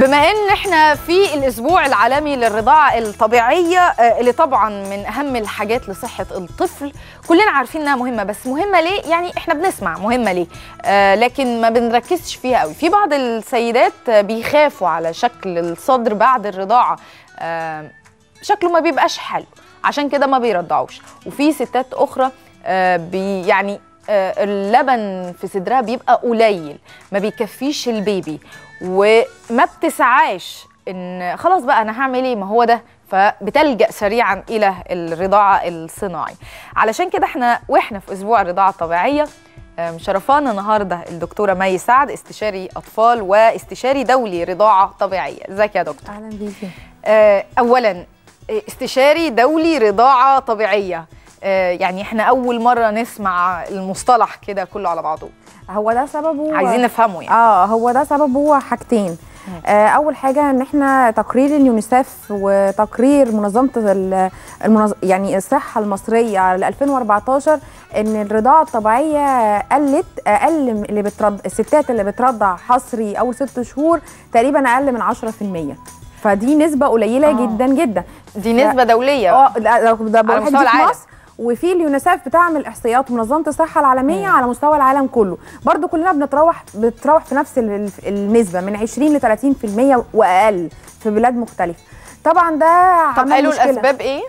بما ان احنا في الاسبوع العالمي للرضاعه الطبيعيه آه، اللي طبعا من اهم الحاجات لصحه الطفل كلنا عارفين انها مهمه بس مهمه ليه يعني احنا بنسمع مهمه ليه آه لكن ما بنركزش فيها قوي في بعض السيدات آه، بيخافوا على شكل الصدر بعد الرضاعه آه شكله ما بيبقاش حلو عشان كده ما بيرضعوش وفي ستات اخرى آه بي يعني آه، اللبن في صدرها بيبقى قليل ما بيكفيش البيبي وما بتسعاش ان خلاص بقى انا هعمل ايه ما هو ده فبتلجأ سريعا الى الرضاعه الصناعي علشان كده احنا واحنا في اسبوع الرضاعه الطبيعيه آه، مشرفانا النهارده الدكتوره مي سعد استشاري اطفال واستشاري دولي رضاعه طبيعيه ازيك يا دكتور اهلا بيكي آه، اولا آه، استشاري دولي رضاعه طبيعيه آه، يعني احنا اول مره نسمع المصطلح كده كله على بعضه هو ده سببه عايزين نفهمه يعني اه هو ده سببه حاجتين آه اول حاجه ان احنا تقرير اليونيسف وتقرير منظمه ال- المنظ... يعني الصحه المصريه ل 2014 ان الرضاعه الطبيعيه قلت اقل من اللي بترض الستات اللي بترضع حصري اول ست شهور تقريبا اقل من 10% فدي نسبه قليله آه. آه. جدا جدا دي نسبة دولية. اه ده ده- ده بقول مستوى لحضرتك في العالم. مصر وفي اليونيسف بتعمل احصائيات منظمه الصحه العالميه على مستوى العالم كله برضو كلنا بنتروح بتروح في نفس ال- ال- النسبه من 20 ل 30% واقل في بلاد مختلفه طبعا ده طب عمل قالوا مشكلة. الاسباب ايه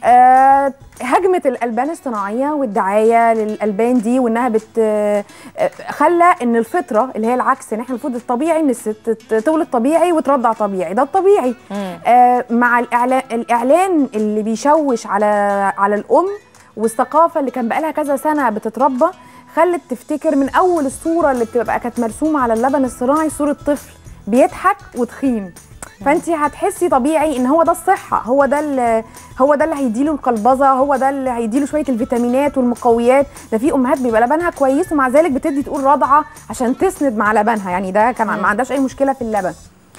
آه هجمة الألبان الصناعية والدعاية للألبان دي وإنها بت آه، خلى إن الفطرة اللي هي العكس إن إحنا المفروض الطبيعي إن الست ت- تولد طبيعي وترضع طبيعي ده الطبيعي آه مع الإعلان, الإعلان اللي بيشوش على على الأم والثقافة اللي كان بقالها كذا سنة بتتربى خلت تفتكر من أول الصورة اللي بتبقى كانت مرسومة على اللبن الصناعي صورة طفل بيضحك وتخين فانت هتحسي طبيعي ان هو ده الصحه هو ده اللي هو ده اللي هيديله القلبظه هو ده اللي هيديله شويه الفيتامينات والمقويات ده في امهات بيبقى لبنها كويس ومع ذلك بتدي تقول رضعه عشان تسند مع لبنها يعني ده كان ما عندهاش اي مشكله في اللبن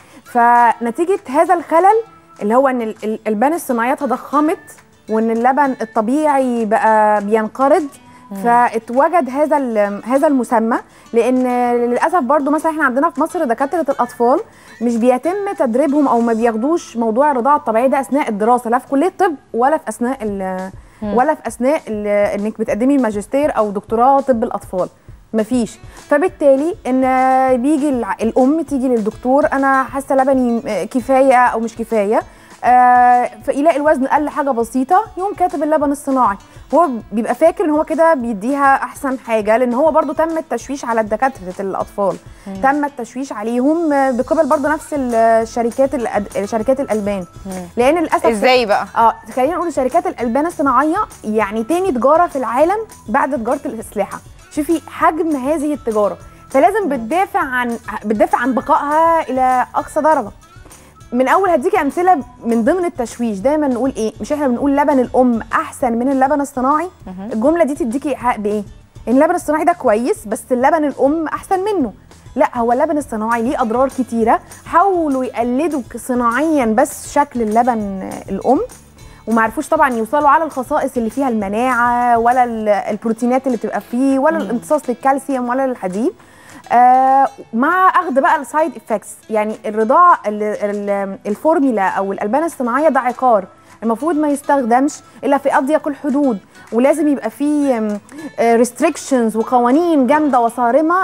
فنتيجه هذا الخلل اللي هو ان ال- ال- الالبان الصناعيه تضخمت وان اللبن الطبيعي بقى بينقرض فاتوجد هذا ال- هذا المسمى لان للاسف برضو مثلا احنا عندنا في مصر دكاتره الاطفال مش بيتم تدريبهم او ما بياخدوش موضوع الرضاعه الطبيعيه ده اثناء الدراسه لا في كليه طب ولا في اثناء ال- مم. ولا في اثناء ال- انك بتقدمي ماجستير او دكتوراه طب الاطفال مفيش فبالتالي ان بيجي الع- الام تيجي للدكتور انا حاسه لبني كفايه او مش كفايه آه فيلاقي الوزن قل حاجه بسيطه يقوم كاتب اللبن الصناعي هو بيبقى فاكر ان هو كده بيديها احسن حاجه لان هو برضو تم التشويش على دكاتره الاطفال مم. تم التشويش عليهم آه، بقبل برضو نفس الشركات الأد- شركات الالبان لان للاسف ازاي بقى اه خلينا نقول شركات الالبان الصناعيه يعني تاني تجاره في العالم بعد تجاره الاسلحه شوفي حجم هذه التجاره فلازم بتدافع عن بتدافع عن بقائها الى اقصى درجه من اول هديكي امثله من ضمن التشويش دايما نقول ايه مش احنا بنقول لبن الام احسن من اللبن الصناعي الجمله دي تديكي ايحاء بايه ان اللبن الصناعي ده كويس بس اللبن الام احسن منه لا هو اللبن الصناعي ليه اضرار كتيره حاولوا يقلدوا صناعيا بس شكل اللبن الام وما عرفوش طبعا يوصلوا على الخصائص اللي فيها المناعه ولا ال- البروتينات اللي بتبقى فيه ولا الامتصاص للكالسيوم ولا للحديد آه مع اخذ بقى السايد افكتس يعني الرضاعه ال- ال- الفورميلا او الالبان الصناعيه ده عقار المفروض ما يستخدمش الا في اضيق الحدود ولازم يبقى فيه ريستريكشنز وقوانين جامده وصارمه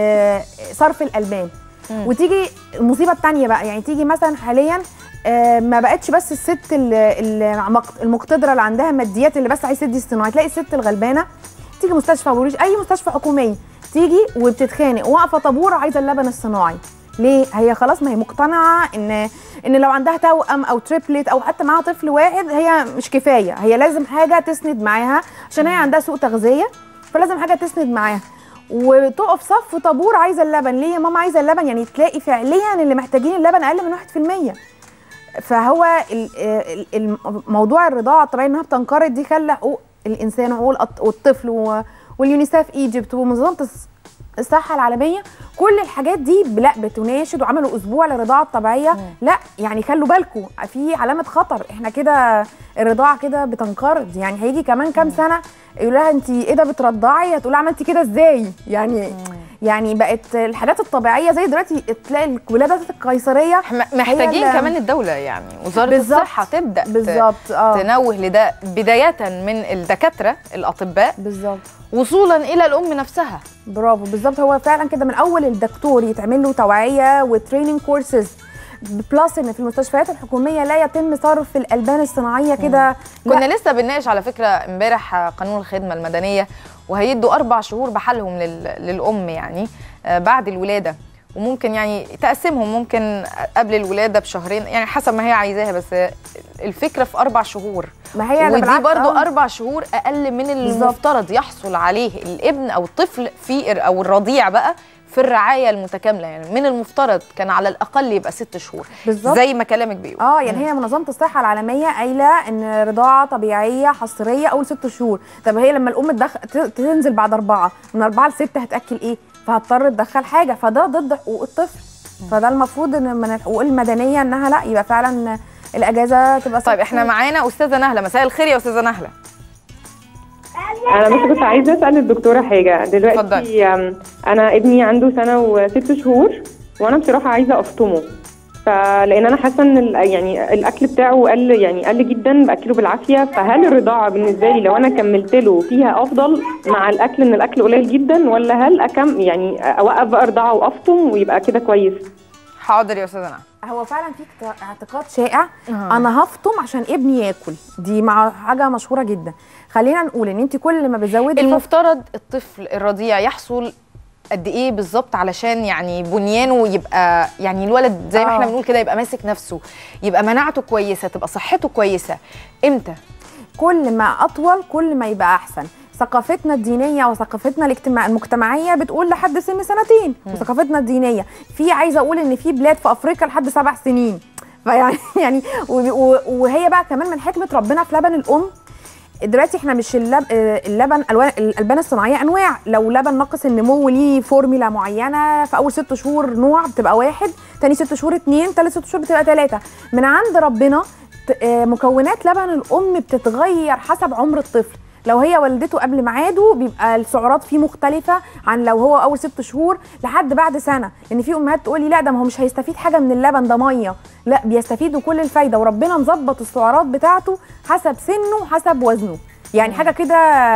لصرف الالبان مم. وتيجي المصيبه الثانيه بقى يعني تيجي مثلا حاليا آه، ما بقتش بس الست ال- ال- المقتدره اللي عندها ماديات اللي بس عايز تدي الصناعي تلاقي الست الغلبانه تيجي مستشفى بوريش اي مستشفى حكوميه تيجي وبتتخانق واقفه طابور عايزه اللبن الصناعي ليه هي خلاص ما هي مقتنعه ان ان لو عندها توأم او تريبلت او حتى معاها طفل واحد هي مش كفايه هي لازم حاجه تسند معاها عشان هي عندها سوء تغذيه فلازم حاجه تسند معاها وتقف صف طابور عايزه اللبن ليه يا ماما عايزه اللبن يعني تلاقي فعليا اللي محتاجين اللبن اقل من 1% فهو ال- ال- ال- موضوع الرضاعه الطبيعيه انها بتنقرض دي خلى حقوق الانسان وحقوق الأط- والطفل و- واليونيسف ايجيبت ومنظمه الص- الصحه العالميه كل الحاجات دي لا بتناشد وعملوا اسبوع للرضاعه الطبيعيه لا يعني خلوا بالكم في علامه خطر احنا كده الرضاعه كده بتنقرض يعني هيجي كمان كام سنه يقول لها انت ايه ده بترضعي هتقول عملتي كده ازاي يعني يعني بقت الحاجات الطبيعيه زي دلوقتي تلاقي الولادات القيصريه محتاجين هي ال- كمان الدوله يعني وزاره بالظبط. الصحه تبدا ت- بالظبط اه تنوه لده بدايه من الدكاتره الاطباء بالظبط وصولا الى الام نفسها برافو بالظبط هو فعلا كده من اول الدكتور يتعمل له توعيه وتريننج كورسز بلس ان في المستشفيات الحكوميه لا يتم صرف الالبان الصناعيه كده كنا لسه بنناقش على فكره امبارح قانون الخدمه المدنيه وهيدوا اربع شهور بحالهم لل... للام يعني آه، بعد الولاده وممكن يعني تقسمهم ممكن قبل الولاده بشهرين يعني حسب ما هي عايزاها بس الفكره في اربع شهور ما هي أنا ودي بالعكس، برضو آه. اربع شهور اقل من بالظبط. المفترض يحصل عليه الابن او الطفل في او الرضيع بقى في الرعايه المتكامله يعني من المفترض كان على الاقل يبقى ست شهور بالظبط. زي ما كلامك بيقول اه يعني هي منظمه الصحه العالميه قايله ان رضاعه طبيعيه حصريه اول ست شهور طب هي لما الام تدخل ت- تنزل بعد اربعه من اربعه لسته هتاكل ايه فهتضطر تدخل حاجه فده ضد حقوق الطفل فده المفروض ان من الحقوق المدنيه انها لا يبقى فعلا الاجازه تبقى ست طيب احنا شهور. معانا استاذه نهله مساء الخير يا استاذه نهله انا بس كنت عايزه اسال الدكتوره حاجه دلوقتي أم، انا ابني عنده سنه وست شهور وانا بصراحه عايزه افطمه فلان انا حاسه ان ال- يعني الاكل بتاعه قل يعني قل جدا باكله بالعافيه فهل الرضاعه بالنسبه لي لو انا كملت له فيها افضل مع الاكل ان الاكل قليل جدا ولا هل اكم يعني اوقف بقى رضاعه وافطم ويبقى كده كويس حاضر يا استاذه نهله هو فعلا في اعت- اعتقاد شائع انا هفطم عشان ابني ياكل دي مع حاجه مشهوره جدا خلينا نقول ان انت كل ما بتزودي المفترض الطفل الرضيع يحصل قد ايه بالظبط علشان يعني بنيانه يبقى يعني الولد زي ما آه. احنا بنقول كده يبقى ماسك نفسه يبقى مناعته كويسه تبقى صحته كويسه امتى كل ما اطول كل ما يبقى احسن ثقافتنا الدينيه وثقافتنا الاجتماع المجتمعيه بتقول لحد سن سنتين وثقافتنا الدينيه في عايزه اقول ان في بلاد في افريقيا لحد سبع سنين فيعني يعني و- و- وهي بقى كمان من حكمه ربنا في لبن الام دلوقتي احنا مش اللب... آه، اللبن الوان الالبان الصناعيه انواع لو لبن ناقص النمو ليه فورميلا معينه في اول ست شهور نوع بتبقى واحد تاني ست شهور اتنين تالت ست شهور بتبقى تلاته من عند ربنا ت- آه، مكونات لبن الام بتتغير حسب عمر الطفل لو هي والدته قبل ميعاده بيبقى السعرات فيه مختلفه عن لو هو اول ست شهور لحد بعد سنه لان في امهات تقول لي لا ده ما هو مش هيستفيد حاجه من اللبن ده ميه لا بيستفيدوا كل الفايده وربنا مظبط السعرات بتاعته حسب سنه وحسب وزنه يعني حاجه كده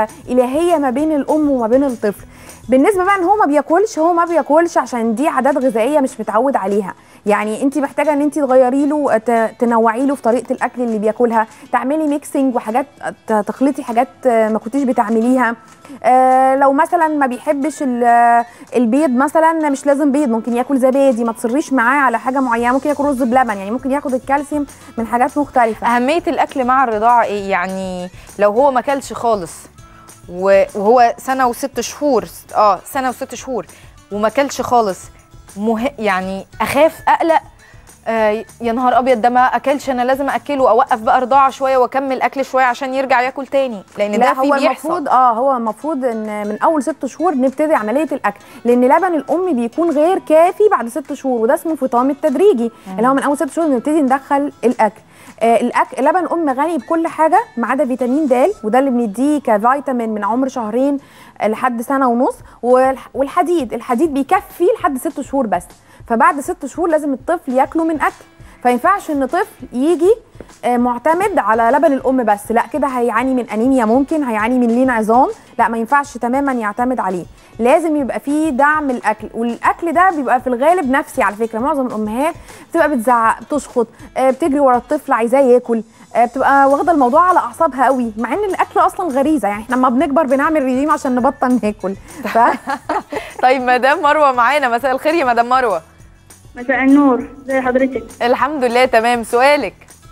الهيه ما بين الام وما بين الطفل بالنسبه بقى ان هو ما بياكلش هو ما بياكلش عشان دي عادات غذائيه مش متعود عليها يعني انت محتاجه ان انت تغيري له ت- تنوعي له في طريقه الاكل اللي بياكلها تعملي ميكسنج وحاجات ت- تخلطي حاجات آه، ما كنتيش بتعمليها آه، لو مثلا ما بيحبش ال- البيض مثلا مش لازم بيض ممكن ياكل زبادي ما تصريش معاه على حاجه معينه ممكن ياكل رز بلبن يعني ممكن ياخد الكالسيوم من حاجات مختلفه اهميه الاكل مع الرضاعه ايه يعني لو هو ما اكلش خالص و- وهو سنه وست شهور اه سنه وست شهور وما اكلش خالص مه... يعني اخاف اقلق آه يا نهار ابيض ده ما اكلش انا لازم اكله اوقف بقى رضاعه شويه واكمل اكل شويه عشان يرجع ياكل تاني لان لا ده هو في بيحصل المفروض اه هو المفروض ان من اول ست شهور نبتدي عمليه الاكل لان لبن الام بيكون غير كافي بعد ست شهور وده اسمه فطام التدريجي اللي هو من اول ست شهور نبتدي ندخل الاكل آه الاكل لبن الام غني بكل حاجه ما عدا فيتامين د وده اللي بنديه كفيتامين من عمر شهرين لحد سنه ونص والح- والحديد الحديد بيكفي لحد ست شهور بس فبعد ست شهور لازم الطفل ياكله من اكل فينفعش ان طفل يجي آه، معتمد على لبن الام بس لا كده هيعاني من انيميا ممكن هيعاني من لين عظام لا ما ينفعش تماما يعتمد عليه لازم يبقى فيه دعم الاكل والاكل ده بيبقى في الغالب نفسي على فكره معظم الامهات بتبقى بتزعق بتشخط آه، بتجري ورا الطفل عايزاه ياكل آه، بتبقى واخده الموضوع على اعصابها قوي مع ان الاكل اصلا غريزه يعني احنا لما بنكبر بنعمل ريجيم عشان نبطل ناكل ف... طيب مدام مروه معانا مساء الخير يا مدام مروه مساء النور زي حضرتك الحمد لله تمام سؤالك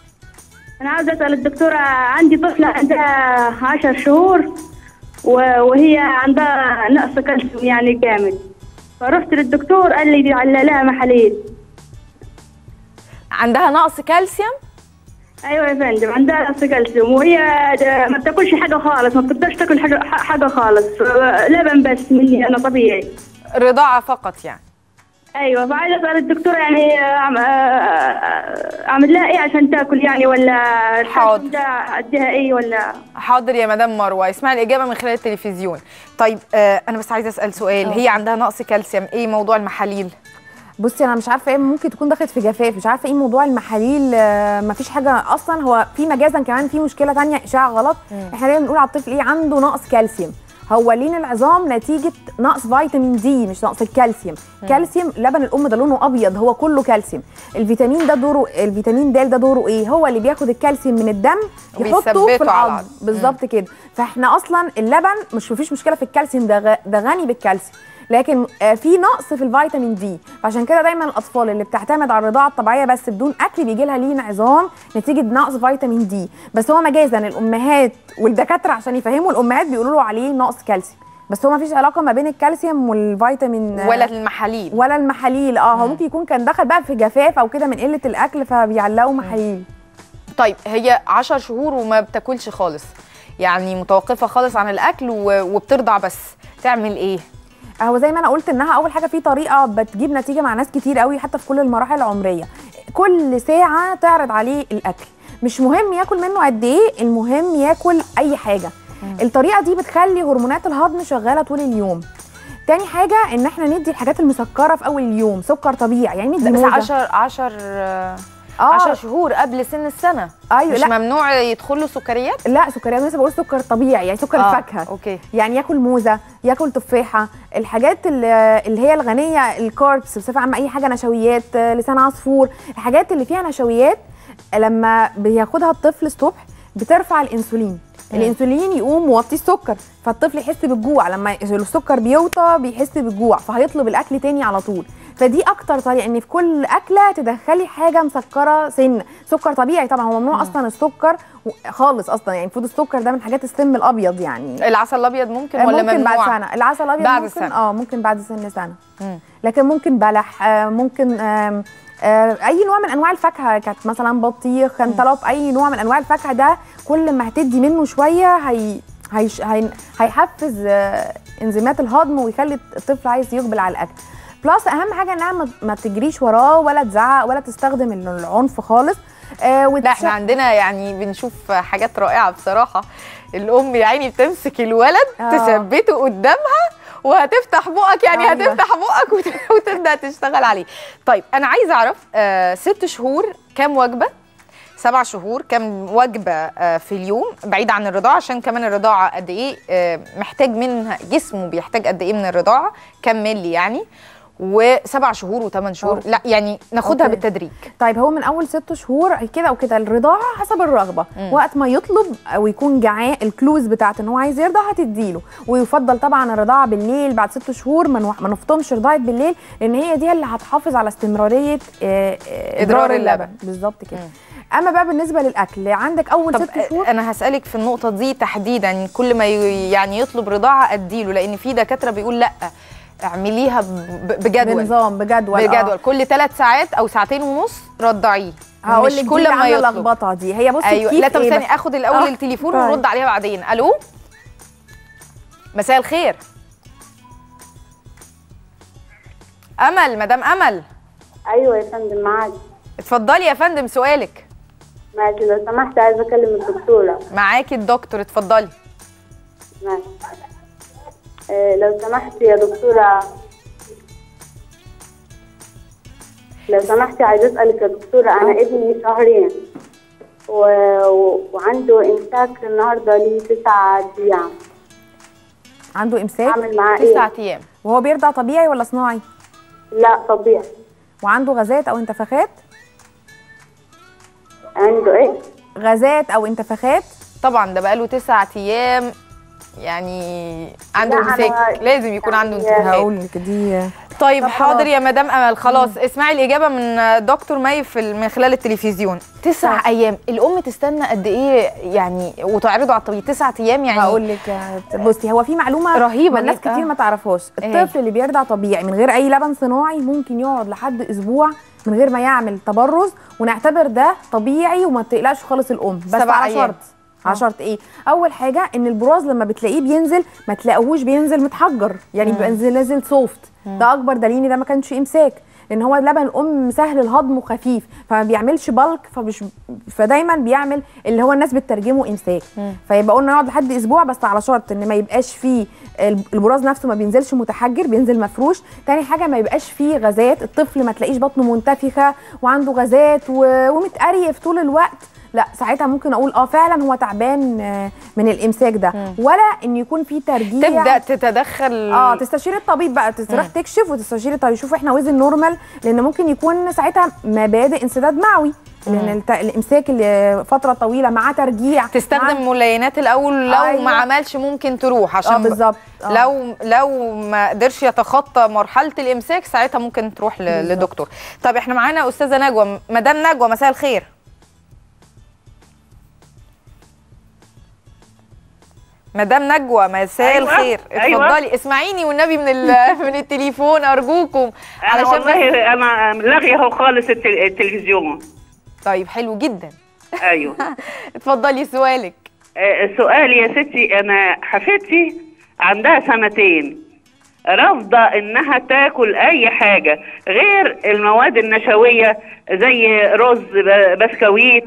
انا عاوزه اسال الدكتوره عندي طفله عندها عشر شهور و- وهي عندها نقص كالسيوم يعني جامد فرحت للدكتور قال لي دي على لها محاليل عندها نقص كالسيوم ايوه يا فندم عندها نقص كالسيوم وهي د- ما بتاكلش حاجه خالص ما بتقدرش تاكل حاجه ح- حاجه خالص لبن بس مني انا طبيعي رضاعه فقط يعني ايوه فعايزه اسال الدكتوره يعني أعم- آه، اعمل لها ايه عشان تاكل يعني ولا حاضر. ده اديها ايه ولا حاضر يا مدام مروه اسمعي الاجابه من خلال التلفزيون طيب آه انا بس عايزه اسال سؤال هي عندها نقص كالسيوم ايه موضوع المحاليل بصي انا مش عارفه ايه ممكن تكون دخلت في جفاف مش عارفه ايه موضوع المحاليل آه، مفيش حاجه اصلا هو في مجازا كمان في مشكله تانية اشاعه غلط احنا دايما بنقول على الطفل ايه عنده نقص كالسيوم هو لين العظام نتيجه نقص فيتامين دي مش نقص الكالسيوم كالسيوم لبن الام ده لونه ابيض هو كله كالسيوم الفيتامين ده دوره الفيتامين د ده دوره ايه هو اللي بياخد الكالسيوم من الدم يحطه وبيثبته في على العظم العظم. بالظبط كده فاحنا اصلا اللبن مش مفيش مشكله في الكالسيوم ده غ- ده غني بالكالسيوم لكن آه، في نقص في الفيتامين دي فعشان كده دايما الاطفال اللي بتعتمد على الرضاعه الطبيعيه بس بدون اكل بيجي لها لين عظام نتيجه نقص فيتامين دي بس هو مجازا الامهات والدكاتره عشان يفهموا الامهات بيقولوا له عليه نقص كالسيوم بس هو ما فيش علاقه ما بين الكالسيوم والفيتامين آه، ولا المحاليل ولا المحاليل اه هو ممكن يكون كان دخل بقى في جفاف او كده من قله الاكل فبيعلقوا محاليل طيب هي 10 شهور وما بتاكلش خالص يعني متوقفه خالص عن الاكل و- وبترضع بس تعمل ايه هو زي ما انا قلت انها اول حاجه في طريقه بتجيب نتيجه مع ناس كتير قوي حتى في كل المراحل العمريه كل ساعه تعرض عليه الاكل مش مهم ياكل منه قد ايه المهم ياكل اي حاجه الطريقه دي بتخلي هرمونات الهضم شغاله طول اليوم تاني حاجه ان احنا ندي الحاجات المسكره في اول اليوم سكر طبيعي يعني ندي بس موزة. 10 10 آه. 10 شهور قبل سن السنه ايوه مش لا. ممنوع يدخل له سكريات لا سكريات لسه بقول سكر طبيعي يعني سكر آه، الفاكهه اوكي يعني ياكل موزه ياكل تفاحه الحاجات اللي اللي هي الغنيه الكاربس بصفه عامه اي حاجه نشويات آه، لسان عصفور الحاجات اللي فيها نشويات لما بياخدها الطفل الصبح بترفع الانسولين مم. الانسولين يقوم موطي السكر فالطفل يحس بالجوع لما السكر بيوطى بيحس بالجوع فهيطلب الاكل تاني على طول فدي اكتر طريقه ان في كل اكله تدخلي حاجه مسكره سن سكر طبيعي طبعا هو ممنوع اصلا السكر و- خالص اصلا يعني المفروض السكر ده من حاجات السم الابيض يعني العسل الابيض ممكن آه، ولا ممكن ممنوع بعد سنه العسل الابيض بعد ممكن سنة. اه ممكن بعد سن سنه مم. لكن ممكن بلح آه ممكن آم آه اي نوع من انواع الفاكهه كانت مثلا بطيخ كانتالوب اي نوع من انواع الفاكهه ده كل ما هتدي منه شويه هي هيش- هي هيحفز آه انزيمات الهضم ويخلي الطفل عايز يقبل على الاكل بلس اهم حاجه انها ما- ما تجريش وراه ولا تزعق ولا تستخدم العنف خالص آه لا احنا عندنا يعني بنشوف حاجات رائعه بصراحه الام يا عيني بتمسك الولد آه. تثبته قدامها وهتفتح بقك يعني أيوة. هتفتح بقك وت- وتبدا تشتغل عليه طيب انا عايزه اعرف آه ست شهور كام وجبه سبع شهور كام وجبه آه في اليوم بعيد عن الرضاعه عشان كمان الرضاعه قد ايه آه محتاج منها جسمه بيحتاج قد ايه من الرضاعه كام ملي يعني وسبع شهور وثمان شهور لا يعني ناخدها أوكي. بالتدريج طيب هو من اول ست شهور كده او كده الرضاعه حسب الرغبه مم. وقت ما يطلب او يكون جعان الكلوز بتاعت ان هو عايز يرضع هتديله ويفضل طبعا الرضاعه بالليل بعد ست شهور ما نوح- ما نفطمش رضاعه بالليل لان هي دي اللي هتحافظ على استمراريه آه، آه، إدرار اللبن. بالظبط كده اما بقى بالنسبه للاكل عندك اول طب ست شهور انا هسالك في النقطه دي تحديدا كل ما ي- يعني يطلب رضاعه اديله لان في دكاتره بيقول لا اعمليها ب- بجدول بنظام بجدول آه. بجدول كل ثلاث ساعات او ساعتين ونص رضعيه هقول مش لك كل ما يطلب اللخبطه دي هي بصي ايوه الكيف لا طب إيه ثاني بس؟ اخد الاول آه، التليفون طيب. ونرد عليها بعدين الو مساء الخير امل مدام امل ايوه يا فندم معاك اتفضلي يا فندم سؤالك ماشي لو سمحت عايزه اكلم الدكتوره معاكي الدكتور اتفضلي ماشي آه لو سمحت يا دكتوره لو سمحتي عايزه اسالك يا دكتوره انا ابني شهرين و... و... وعنده امساك النهارده ليه تسع ايام عنده امساك اعمل معاه ايه تسعة ايام وهو بيرضع طبيعي ولا صناعي لا طبيعي وعنده غازات او انتفاخات عنده ايه غازات او انتفاخات طبعا ده بقاله تسعة ايام يعني عنده لا، أنا- امساك لازم يكون عنده انتفاخات هقول لك دي طيب طب حاضر خلاص. يا مدام امل خلاص اسمعي الاجابه من دكتور مي في ال- من خلال التلفزيون تسع صح. ايام الام تستنى قد ايه يعني وتعرضه على الطبيب تسع ايام يعني هقول لك بصي هو في معلومه رهيبة ما الناس جدا. كتير ما تعرفهاش إيه؟ الطفل اللي بيرضع طبيعي من غير اي لبن صناعي ممكن يقعد لحد اسبوع من غير ما يعمل تبرز ونعتبر ده طبيعي وما تقلقش خالص الام بس سبع على أيام. شرط على شرط ايه اول حاجه ان البراز لما بتلاقيه بينزل ما تلاقوهوش بينزل متحجر يعني مم. بيبقى نازل نازل سوفت مم. ده اكبر دليل إن ده ما كانش امساك لان هو لبن الام سهل الهضم وخفيف فما بيعملش بلك فمش فدايما بيعمل اللي هو الناس بتترجمه امساك فيبقى قلنا يقعد لحد اسبوع بس على شرط ان ما يبقاش فيه الب- البراز نفسه ما بينزلش متحجر بينزل مفروش تاني حاجه ما يبقاش فيه غازات الطفل ما تلاقيش بطنه منتفخه وعنده غازات و- ومتقريف طول الوقت لا ساعتها ممكن اقول اه فعلا هو تعبان آه، من الامساك ده ولا ان يكون في ترجيع تبدا تتدخل اه تستشير الطبيب بقى تروح تكشف وتستشير الطبيب شوف احنا وزن نورمال لان ممكن يكون ساعتها مبادئ انسداد معوي لان الت- الامساك اللي فتره طويله مع ترجيع تستخدم ملينات الاول لو أيوة. ما عملش ممكن تروح عشان اه بالظبط آه. لو لو ما قدرش يتخطى مرحله الامساك ساعتها ممكن تروح ل- بالظبط. لدكتور طب احنا معانا استاذه نجوى مدام نجوى مساء الخير مدام نجوى مساء أيوة، الخير أيوة. اتفضلي اسمعيني والنبي من ال- من التليفون ارجوكم انا بس- والله انا لاغيه اهو خالص التل- التلفزيون طيب حلو جدا ايوه اتفضلي سؤالك آه، سؤالي يا ستي انا حفيدتي عندها سنتين رافضه انها تاكل اي حاجه غير المواد النشويه زي رز ب- بسكويت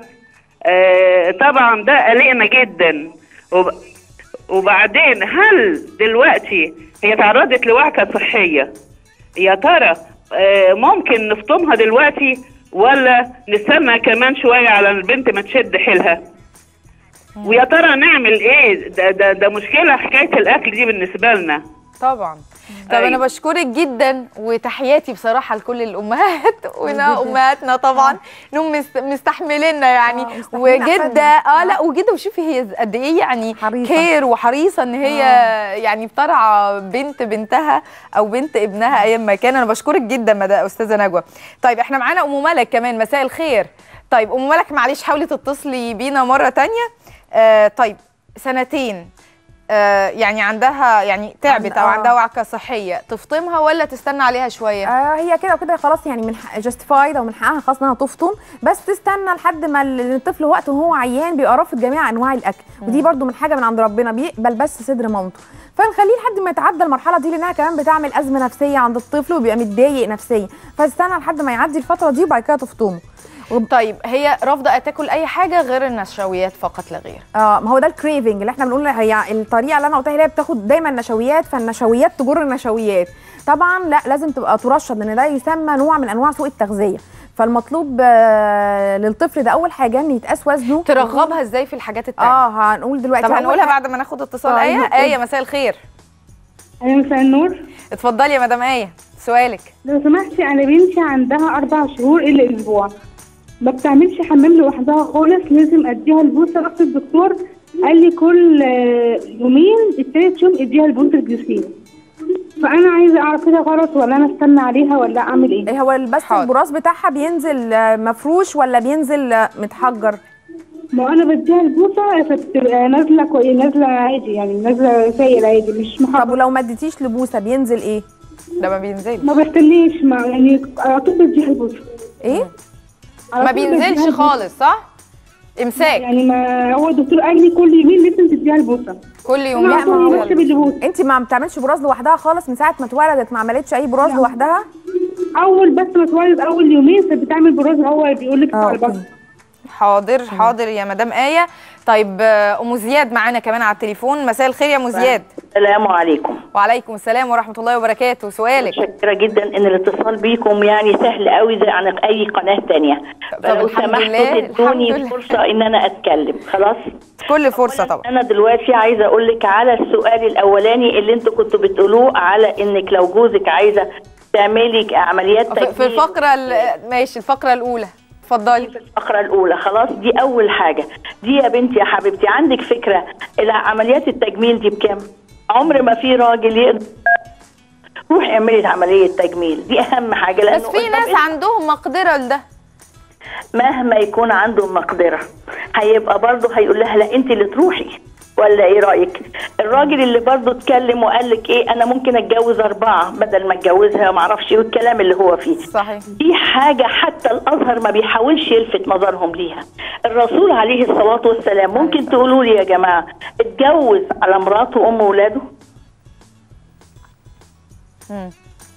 آه، طبعا ده قلقنا جدا وب- وبعدين هل دلوقتي هي تعرضت لوعكه صحيه يا ترى آه، ممكن نفطمها دلوقتي ولا نستنى كمان شويه على البنت ما تشد حيلها ويا ترى نعمل ايه ده ده ده مشكله حكايه الاكل دي بالنسبه لنا طبعا طب انا أيوة. بشكرك جدا وتحياتي بصراحه لكل الامهات ونا جدا. امهاتنا طبعا انهم مست- مستحمليننا يعني مستحملين وجده أحفادنا. اه لا وجده وشوفي هي قد ايه يعني حريصة. كير وحريصه ان هي يعني بترعى بنت بنتها او بنت ابنها ايام ما كان انا بشكرك جدا مدى استاذه نجوى طيب احنا معانا ام ملك كمان مساء الخير طيب ام ملك معلش حاولي تتصلي بينا مره تانية آه طيب سنتين آه يعني عندها يعني تعبت او آه. عندها وعكه صحيه تفطمها ولا تستنى عليها شويه آه هي كده وكده خلاص يعني من جاستيفايد او من حقها خلاص انها تفطم بس تستنى لحد ما ال- الطفل وقت وهو عيان بيبقى رافض جميع انواع الاكل ودي برده من حاجه من عند ربنا بيقبل بس صدر مامته فنخليه لحد ما يتعدى المرحله دي لانها كمان بتعمل ازمه نفسيه عند الطفل وبيبقى متضايق نفسيا فتستنى لحد ما يعدي الفتره دي وبعد كده تفطمه طيب هي رافضه تاكل اي حاجه غير النشويات فقط لا غير اه ما هو ده الكريفنج اللي احنا بنقول هي الطريقه اللي انا قلتها اللي هي بتاخد دايما نشويات فالنشويات تجر النشويات طبعا لا لازم تبقى ترشد لان ده يسمى نوع من انواع سوء التغذيه فالمطلوب آه للطفل ده اول حاجه ان يتقاس وزنه ترغبها ازاي في الحاجات التانية اه هنقول دلوقتي طب أول هنقولها حاجة- بعد ما ناخد اتصال طيب. ايه ايه مساء الخير ايوه مساء النور اتفضلي يا مدام ايه سؤالك لو سمحتي انا بنتي عندها اربع شهور الا اسبوع ما بتعملش حمام لوحدها خالص لازم اديها البوسه رحت الدكتور قال لي كل آه، يومين التالت يوم اديها البوسه الجلوسين فانا عايزه اعرف كده غلط ولا انا استنى عليها ولا اعمل ايه إيه هو بس البراز بتاعها بينزل آه، مفروش ولا بينزل آه، متحجر ما انا بديها البوسه فبتبقى نازله كوي نازله عادي يعني نازله سائل عادي مش محجر طب ولو ما اديتيش لبوسه بينزل ايه ده ما بينزلش ما بستنيش ما يعني على طول بديها البوسه ايه على ما طول بديها بينزلش البوسة. خالص صح امساك يعني ما هو الدكتور قال لي كل يومين لازم تديها البوسه كل أنا يومين على طول ما هو- بكتب البوسه انت ما بتعملش براز لوحدها خالص من ساعه ما اتولدت ما عملتش اي براز لوحدها اول بس ما اتولد اول يومين كانت بتعمل براز هو بيقول لك على البطن حاضر حاضر يا مدام ايه طيب آه، ام زياد معانا كمان على التليفون مساء الخير يا ام زياد السلام عليكم وعليكم السلام ورحمه الله وبركاته سؤالك متشكرة جدا ان الاتصال بيكم يعني سهل قوي زي عن اي قناة تانية فلو الحمد سمحتوا لله، تدوني الحمد لله. فرصة ان انا اتكلم خلاص كل فرصه طبعا انا دلوقتي عايزة اقول لك على السؤال الاولاني اللي انتوا كنتوا بتقولوه على انك لو جوزك عايزة تعملي عمليات في- في تجميل الفقره ال- ماشي الفقره الاولى اتفضلي الفقرة الأولى خلاص دي أول حاجة دي يا بنتي يا حبيبتي عندك فكرة عمليات التجميل دي بكام؟ عمر ما في راجل يقدر روحي اعملي عملية تجميل دي أهم حاجة لأنه بس في ناس عندهم مقدره لده مهما يكون عنده مقدرة هيبقى برضه هيقول لها لا أنت اللي تروحي ولا ايه رايك الراجل اللي برضه اتكلم وقال لك ايه انا ممكن اتجوز اربعه بدل ما اتجوزها ما اعرفش ايه والكلام اللي هو فيه صحيح دي حاجه حتى الازهر ما بيحاولش يلفت نظرهم ليها الرسول عليه الصلاه والسلام ممكن تقولوا لي يا جماعه اتجوز على مراته وام ولاده مم.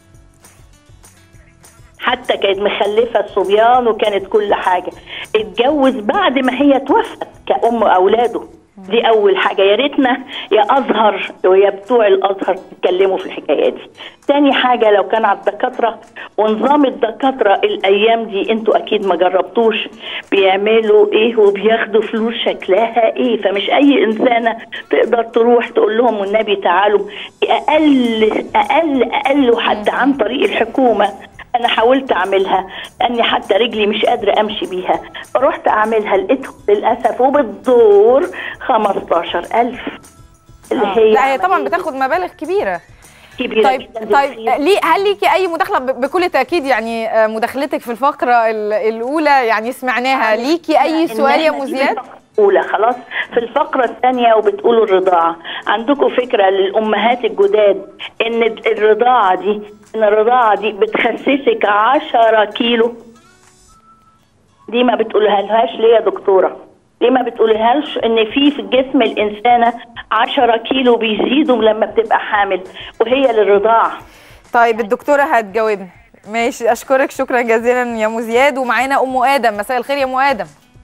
حتى كانت مخلفة الصبيان وكانت كل حاجة اتجوز بعد ما هي توفت كأم أولاده دي أول حاجة يا ريتنا يا أزهر ويا بتوع الأزهر تتكلموا في الحكاية دي تاني حاجة لو كان على الدكاترة ونظام الدكاترة الأيام دي انتوا أكيد ما جربتوش بيعملوا إيه وبياخدوا فلوس شكلها إيه فمش أي إنسانة تقدر تروح تقول لهم والنبي تعالوا أقل أقل أقل حتى عن طريق الحكومة انا حاولت اعملها لاني حتى رجلي مش قادره امشي بيها رحت اعملها لقيتهم للاسف وبالدور 15000 اللي آه. هي لا هي طبعا بتاخد مبالغ كبيره كبيرة طيب جداً طيب بكتير. ليه هل ليكي اي مداخله ب- بكل تاكيد يعني آه، مداخلتك في الفقره ال- الاولى يعني سمعناها ليكي اي سؤال يا إن إحنا دي مزياد الفقرة الأولى خلاص في الفقرة الثانية وبتقولوا الرضاعة عندكم فكرة للأمهات الجداد إن الرضاعة دي إن الرضاعة دي بتخسسك 10 كيلو دي ما بتقولها لهاش ليه يا دكتورة ليه ما بتقولهاش ان في في جسم الانسانه 10 كيلو بيزيدوا لما بتبقى حامل وهي للرضاعه طيب الدكتوره هتجاوبني ماشي اشكرك شكرا جزيلا يا مزياد ومعانا ام ادم مساء الخير يا ام ادم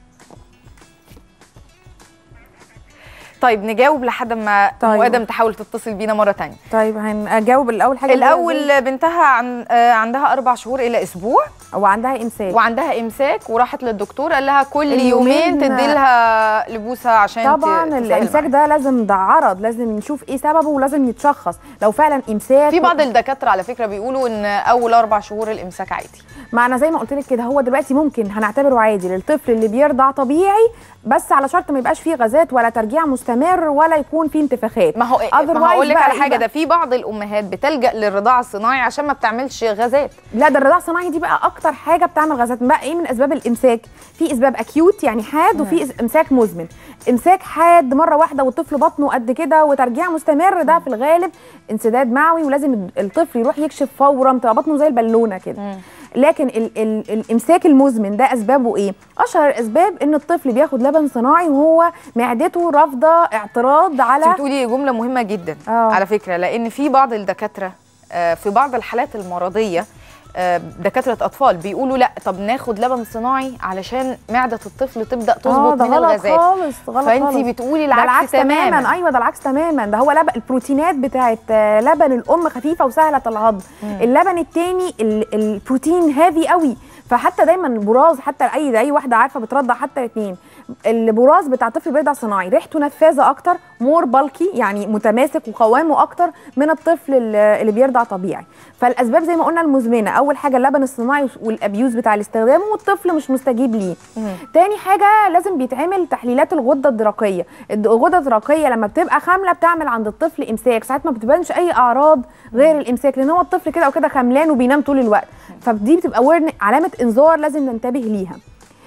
طيب نجاوب لحد ما طيب. ام طيب. ادم تحاول تتصل بينا مره تانية طيب هنجاوب الاول حاجه الاول بنتها عن آه، عندها اربع شهور الى اسبوع وعندها امساك وعندها امساك وراحت للدكتور قال لها كل اليومين- يومين تدي لها لبوسه عشان ت- طبعا تسهل الامساك معاها. ده لازم ده عرض لازم نشوف ايه سببه ولازم يتشخص لو فعلا امساك في بعض الدكاتره على فكره بيقولوا ان اول اربع شهور الامساك عادي ما انا زي ما قلت لك كده هو دلوقتي ممكن هنعتبره عادي للطفل اللي بيرضع طبيعي بس على شرط ما يبقاش فيه غازات ولا ترجيع مستمر ولا يكون فيه انتفاخات ما هو ما Otherwise هقول لك بقى على إيه حاجه بقى؟ ده في بعض الامهات بتلجا للرضاعه الصناعي عشان ما بتعملش غازات لا ده الرضاعه الصناعي دي بقى اكتر حاجه بتعمل غازات بقى ايه من اسباب الامساك في اسباب اكيوت يعني حاد وفي إس- امساك مزمن امساك حاد مره واحده والطفل بطنه قد كده وترجيع مستمر ده في الغالب انسداد معوي ولازم الطفل يروح يكشف فورا تبقى بطنه زي البالونه كده لكن ال ال الامساك المزمن ده اسبابه ايه اشهر الاسباب ان الطفل بياخد لبن صناعي وهو معدته رافضه اعتراض على انت بتقولي جمله مهمه جدا أوه. على فكره لان في بعض الدكاتره آه، في بعض الحالات المرضيه آه، دكاتره اطفال بيقولوا لا طب ناخد لبن صناعي علشان معده الطفل تبدا آه، تظبط ده من غلط الغازات خالص غلط فانت خالص. بتقولي ده العكس تماما ايوه ده العكس تماما ده هو لبن البروتينات بتاعت آه، لبن الام خفيفه وسهله الهضم مم. اللبن التاني ال- البروتين هافي قوي فحتى دايما البراز حتى اي اي واحده عارفه بترضع حتى الاثنين البراز بتاع الطفل بيرضع صناعي ريحته نفاذه اكتر مور بالكي يعني متماسك وقوامه اكتر من الطفل اللي اللي بيرضع طبيعي فالاسباب زي ما قلنا المزمنه اول حاجه اللبن الصناعي والابيوز بتاع الاستخدام والطفل مش مستجيب ليه تاني حاجه لازم بيتعمل تحليلات الغده الدرقيه الغده الدرقيه لما بتبقى خامله بتعمل عند الطفل امساك ساعات ما بتبانش اي اعراض غير الامساك لان هو الطفل كده او كده خملان وبينام طول الوقت فدي بتبقى ورن علامه انذار لازم ننتبه ليها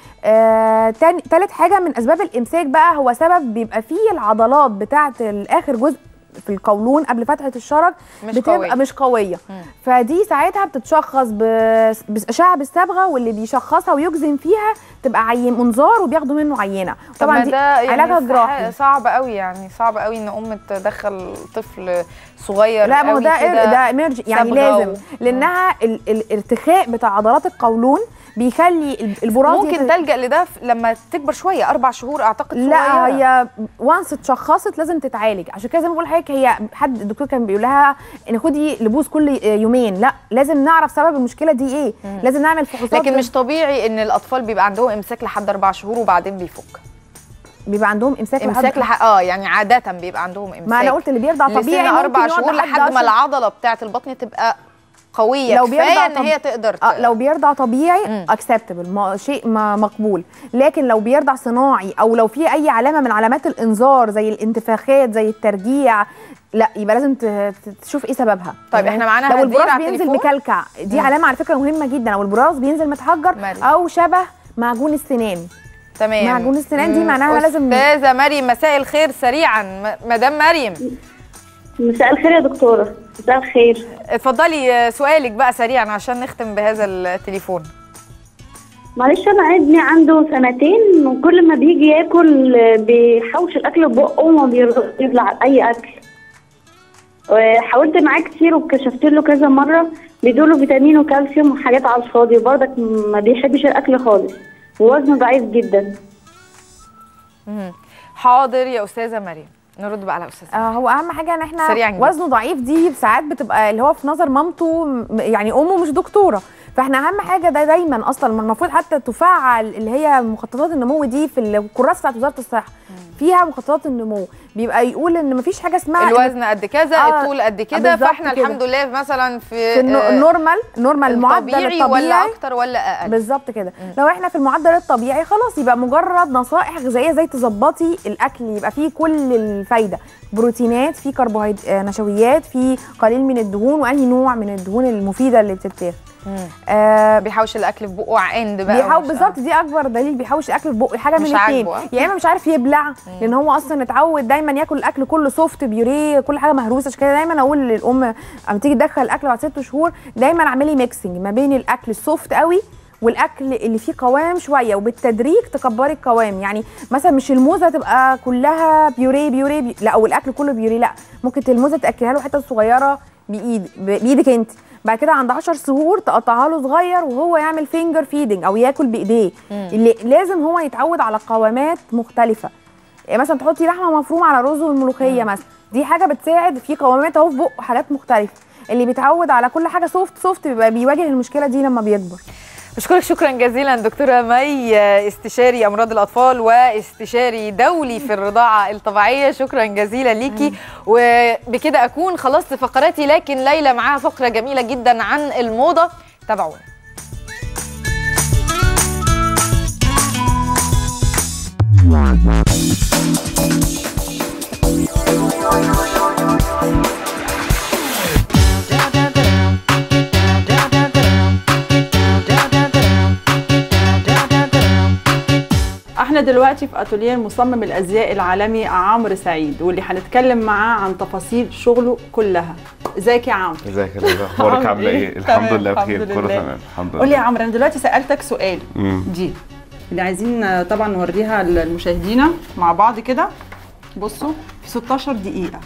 آه، تاني تالت حاجه من اسباب الامساك بقى هو سبب بيبقى فيه العضلات بتاعه الاخر جزء في القولون قبل فتحه الشرج مش بتبقى قوية. مش قويه فدي ساعتها بتتشخص ب- باشعه بالصبغه واللي بيشخصها ويجزم فيها تبقى عين منظار وبياخدوا منه عينه طبعا طبعا ما دي ده علاجها يعني جراحي صعب قوي يعني صعب قوي ان ام تدخل طفل صغير لا ما هو قوي ده كده ده ايمرج يعني صبغة لازم و- لانها ال- الارتخاء بتاع عضلات القولون بيخلي ال- البراز ممكن يت- تلجا لده في- لما تكبر شويه اربع شهور اعتقد لا صغيرة. هي وانس اتشخصت لازم تتعالج عشان كده زي ما بقول لحضرتك هي حد الدكتور كان بيقول لها ان خدي لبوس كل يومين لا لازم نعرف سبب المشكله دي ايه مم. لازم نعمل فحوصات لكن مش طبيعي ان الاطفال بيبقى عندهم امساك لحد اربع شهور وبعدين بيفك بيبقى عندهم امساك امساك لح... اه يعني عاده بيبقى عندهم امساك ما انا قلت اللي بيرضع لسن طبيعي ممكن اربع يقعد شهور لحد لحد ما عشر- العضله بتاعه البطن تبقى قويه لو كفايه بيرضع ان طب- هي تقدر ت... آه لو بيرضع طبيعي اكسبتبل ما شيء ما مقبول لكن لو بيرضع صناعي او لو في اي علامه من علامات الانذار زي الانتفاخات زي الترجيع لا يبقى لازم ت- ت- تشوف ايه سببها طيب، تمام؟ إحنا معانا لو هدير البراز على بينزل التليفون. مكلكع دي مم. علامه على فكره مهمه جدا او البراز بينزل متحجر او شبه معجون السنان تمام معجون السنان دي مم. معناها لازم استاذه مريم مساء الخير سريعا م- مدام مريم مساء الخير يا دكتوره مساء الخير اتفضلي آه، سؤالك بقى سريعا عشان نختم بهذا التليفون معلش انا ابني عنده سنتين وكل ما بيجي ياكل آه، بيحوش الاكل ببقه وما بيرضاش يبلع اي اكل وحاولت معاه كتير وكشفت له كذا مره بيدوله فيتامين وكالسيوم وحاجات على الفاضي وبرضك ما بيحبش الاكل خالص ووزنه ضعيف جدا مم. حاضر يا استاذه مريم نرد بقى على استاذه آه هو اهم حاجه ان احنا سريعاً جدا. وزنه ضعيف دي ساعات بتبقى اللي هو في نظر مامته م- يعني امه مش دكتوره فاحنا اهم حاجه ده دايما اصلا المفروض حتى تفعل اللي هي مخططات النمو دي في الكراسه بتاعت وزاره الصحه فيها مخططات النمو بيبقى يقول ان مفيش حاجه اسمها الوزن قد كذا آه، الطول قد كده بالظبط فاحنا كده. الحمد لله مثلا في, في النو- آه، النورمال النورمال المعدل الطبيعي الطبيعي ولا اكتر ولا اقل بالظبط كده لو احنا في المعدل الطبيعي خلاص يبقى مجرد نصائح غذائيه زي تظبطي الاكل يبقى فيه كل الفايده بروتينات فيه كربوهيد آه، نشويات فيه قليل من الدهون وانهي نوع من الدهون المفيده اللي بتتاخد آه بيحوش الاكل في بقه عند بقى بيحاول ومش- بالظبط دي اكبر دليل بيحوش الاكل في بقه حاجه من مش الاثنين عاجبه، آه. يا اما مش عارف يبلع لان هو اصلا اتعود دايما ياكل الاكل كله سوفت بيوريه كل حاجه مهروسه عشان كده دايما اقول للام اما تيجي تدخل الاكل بعد ست شهور دايما اعملي ميكسنج ما بين الاكل السوفت قوي والاكل اللي فيه قوام شويه وبالتدريج تكبري القوام يعني مثلا مش الموزه تبقى كلها بيوريه بيوريه بي... لا او الاكل كله بيوريه لا ممكن الموزه تاكلها له حته صغيره بايد ب- بايدك انت بعد كده عند 10 شهور تقطعها له صغير وهو يعمل فينجر فيدنج او ياكل بايديه مم. اللي لازم هو يتعود على قوامات مختلفه يعني مثلا تحطي لحمه مفرومه على رز والملوخيه مثلا دي حاجه بتساعد في قوامات اهو في بقه حاجات مختلفه اللي بيتعود على كل حاجه سوفت سوفت بيبقى بيواجه المشكله دي لما بيكبر بشكرك شكرا جزيلا دكتوره مي استشاري امراض الاطفال واستشاري دولي في الرضاعه الطبيعيه شكرا جزيلا ليكي وبكده اكون خلصت فقراتي لكن ليلى معاها فقره جميله جدا عن الموضه تابعونا احنا دلوقتي في اتوليه مصمم الازياء العالمي عمرو سعيد واللي هنتكلم معاه عن تفاصيل شغله كلها ازيك يا عمرو ازيك يا ليلى اخبارك عامل عامله إيه؟ ايه الحمد تمام، لله بخير الحمد كله لله. تمام الحمد لله قول لي يا عمرو انا دلوقتي سالتك سؤال مم. دي اللي عايزين آه، طبعا نوريها للمشاهدين مع بعض كده بصوا في 16 دقيقه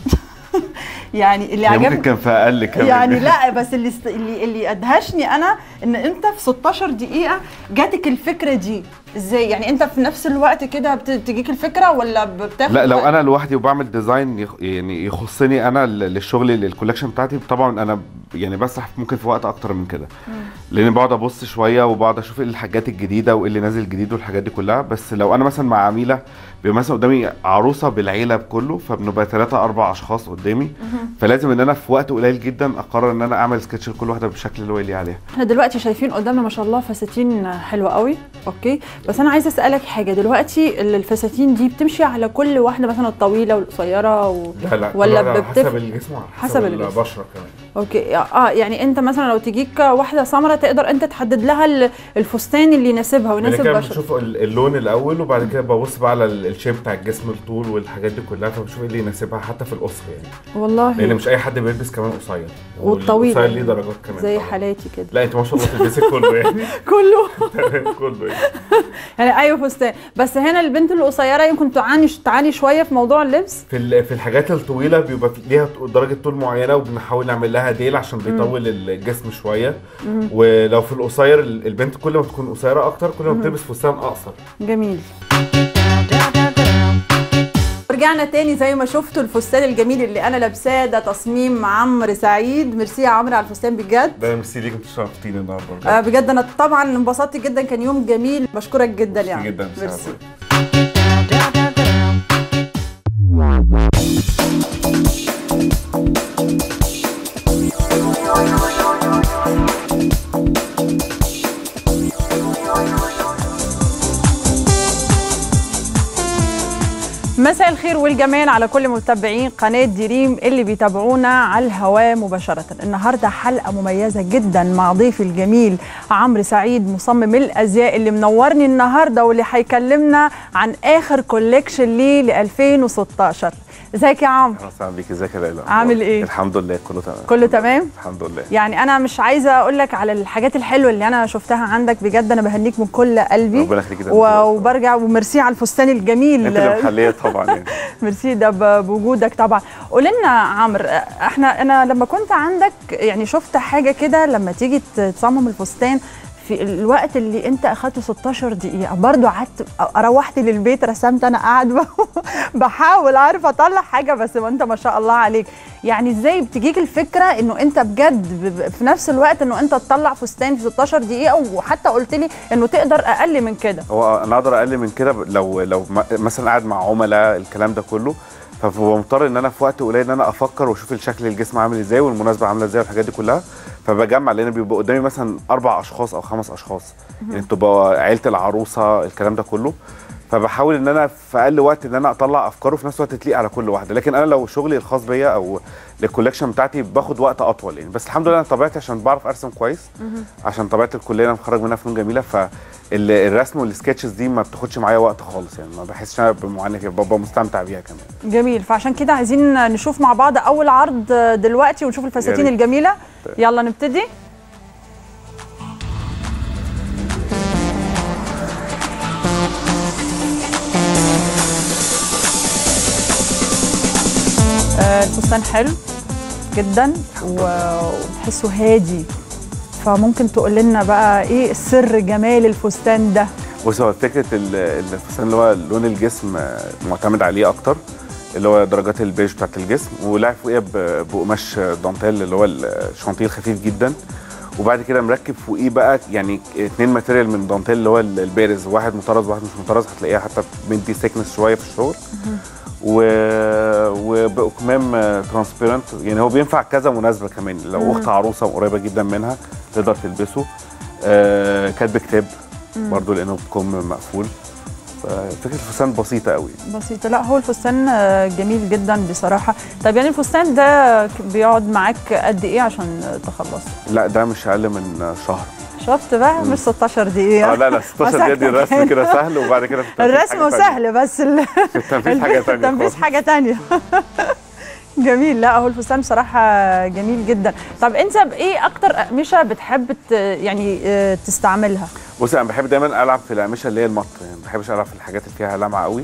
يعني اللي هي ممكن عجبني كان في اقل كمان يعني لا بس اللي است... اللي اللي ادهشني انا ان انت في 16 دقيقه جاتك الفكره دي ازاي يعني انت في نفس الوقت كده بت- تجيك الفكره ولا ب- بتاخد لا لو وقت؟ انا لوحدي وبعمل ديزاين يخ- يعني يخصني انا ل- للشغل للكولكشن بتاعتي طبعا انا ب- يعني بسرح ممكن في وقت اكتر من كده لان بقعد ابص شويه وبقعد اشوف ايه الحاجات الجديده وايه اللي نازل جديد والحاجات دي كلها بس لو انا مثلا مع عميله بيبقى مثلا قدامي عروسه بالعيله بكله فبنبقى ثلاثة اربع اشخاص قدامي فلازم ان انا في وقت قليل جدا اقرر ان انا اعمل سكتش لكل واحده بالشكل اللي هو يليق عليها احنا دلوقتي شايفين قدامنا ما شاء الله فساتين حلوه قوي اوكي بس انا عايزه اسالك حاجه دلوقتي ال- الفساتين دي بتمشي على كل واحده مثلا الطويله والقصيره و... ولا بتف... حسب الجسم وعلى حسب الجسم. البشره كمان اوكي اه يعني انت مثلا لو تجيك واحده سمراء تقدر انت تحدد لها ال- الفستان اللي يناسبها بعد ويناسب كده بشرتها بشوف ال- اللون الاول وبعد كده ببص بقى على ال- الشيب بتاع الجسم الطول والحاجات دي كلها فبشوف ايه اللي يناسبها حتى في القصر يعني والله لان مش اي حد بيلبس كمان قصير والطويل القصير ليه درجات كمان زي طبعاً. حالاتي كده لا انت ما شاء الله تلبسي كله يعني كله تمام كله يعني يعني ايوه فستان بس هنا البنت القصيره يمكن تعاني تعاني شويه في موضوع اللبس في ال- في الحاجات الطويله بيبقى في ليها درجه طول معينه وبنحاول نعمل لها ديل عشان بيطول الجسم شويه مم. ولو في القصير ال- البنت كل ما تكون قصيره اكتر كل ما مم. بتلبس فستان اقصر جميل رجعنا تاني زي ما شفتوا الفستان الجميل اللي انا لابساه ده تصميم عمرو سعيد ميرسي يا عمرو على الفستان بجد ده ميرسي ليك انت شرفتيني النهارده بجد. آه بجد انا طبعا انبسطت جدا كان يوم جميل بشكرك جدا يعني جدا ميرسي مساء الخير والجمال على كل متابعين قناة دريم اللي بيتابعونا على الهواء مباشرة النهاردة حلقة مميزة جدا مع ضيفي الجميل عمرو سعيد مصمم الأزياء اللي منورني النهاردة واللي هيكلمنا عن آخر كوليكشن ليه ل 2016 ازيك يا عمرو اهلا وسهلا بيك ازيك يا ليلى عامل ايه؟ الحمد لله كله تمام كله تمام الحمد لله يعني انا مش عايزه اقول لك على الحاجات الحلوه اللي انا شفتها عندك بجد انا بهنيك من كل قلبي ربنا يخليك ده و- وبرجع وميرسي على الفستان الجميل انت اللي محليه طبعا يعني ميرسي ده ب- بوجودك طبعا قول لنا عمرو احنا انا لما كنت عندك يعني شفت حاجه كده لما تيجي ت- تصمم الفستان في الوقت اللي انت اخدته 16 دقيقه برضو قعدت روحت للبيت رسمت انا قاعد بحاول عارف اطلع حاجه بس ما انت ما شاء الله عليك يعني ازاي بتجيك الفكره انه انت بجد ب- ب- في نفس الوقت انه انت تطلع فستان في 16 دقيقه وحتى قلت لي انه تقدر اقل من كده هو انا اقدر اقل من كده لو لو م- مثلا قاعد مع عملاء الكلام ده كله فببقى مضطر ان انا في وقت قليل ان انا افكر واشوف الشكل الجسم عامل ازاي والمناسبه عامله ازاي والحاجات دي كلها فبجمع لان بيبقى قدامي مثلا اربع اشخاص او خمس اشخاص يعني بتبقى عيله العروسه الكلام ده كله فبحاول ان انا في اقل وقت ان انا اطلع افكار وفي نفس الوقت تليق على كل واحده لكن انا لو شغلي الخاص بيا او الكوليكشن بتاعتي باخد وقت اطول يعني بس الحمد لله انا طبيعتي عشان بعرف ارسم كويس عشان طبيعه الكليه انا متخرج منها فنون جميله فالرسم والسكتشز دي ما بتاخدش معايا وقت خالص يعني ما بحسش ان انا بمعاناه فيها ببقى مستمتع بيها كمان جميل فعشان كده عايزين نشوف مع بعض اول عرض دلوقتي ونشوف الفساتين ريت. الجميله يلا نبتدي آه، الفستان حلو جدا و- وتحسه هادي فممكن تقول لنا بقى ايه سر جمال الفستان ده بص هو فكره ال- الفستان اللي هو لون الجسم آه، معتمد عليه اكتر اللي هو درجات البيج بتاعت الجسم ولعب فوقيها ب- بقماش دانتيل اللي هو الشانتيل خفيف جدا وبعد كده مركب فوقيه بقى يعني اتنين ماتيريال من دانتيل اللي هو ال- البارز واحد مطرز واحد مش مطرز هتلاقيها حتى مدي سيكنس شويه في الشغل و... وبأكمام ترانسبيرنت يعني هو بينفع كذا مناسبه كمان لو مم. اخت عروسه قريبه جدا منها تقدر تلبسه آه كاتب كتاب مم. برضو لانه بكم مقفول ففكره الفستان بسيطه قوي بسيطة لا هو الفستان آه، جميل جدا بصراحة طب يعني الفستان ده ك- بيقعد معاك قد ايه عشان تخلصه لا ده مش اقل من شهر شفت بقى مش 16 دقيقة اه لا لا 16 دقيقه دي الرسم كده سهل وبعد كده في التنفيذ الرسم حاجة تانية. سهل بس ال- في التنفيذ حاجه ثانيه التنفيذ حاجة تانية جميل لا هو الفستان بصراحة جميل جدا طب انت بايه اكتر اقمشة بتحب ت- يعني آه، تستعملها بص انا بحب دايما العب في الاقمشه اللي هي المط يعني ما بحبش العب في الحاجات اللي فيها لمعه قوي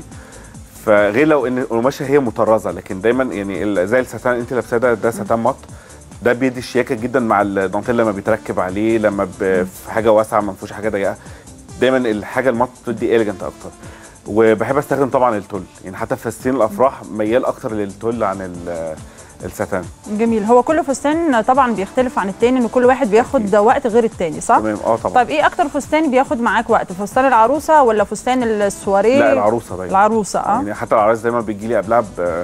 فغير لو ان القماشه هي مطرزه لكن دايما يعني ال- زي الستان اللي انت لابساه ده ده ستان مط ده بيدي شياكه جدا مع الدانتيل لما بيتركب عليه لما ب- في حاجه واسعه ما فيهوش حاجه ضيقه دايما الحاجه المط بتدي اليجنت اكتر وبحب استخدم طبعا التول يعني حتى في فساتين الافراح ميال اكتر للتول عن ال- الستان جميل هو كل فستان طبعا بيختلف عن التاني ان كل واحد بياخد وقت غير التاني صح؟ تمام اه طبعا طيب ايه اكتر فستان بياخد معاك وقت فستان العروسه ولا فستان السواريه لا العروسه دايما العروسه اه يعني حتى العرايس دايما بتجي لي قبلها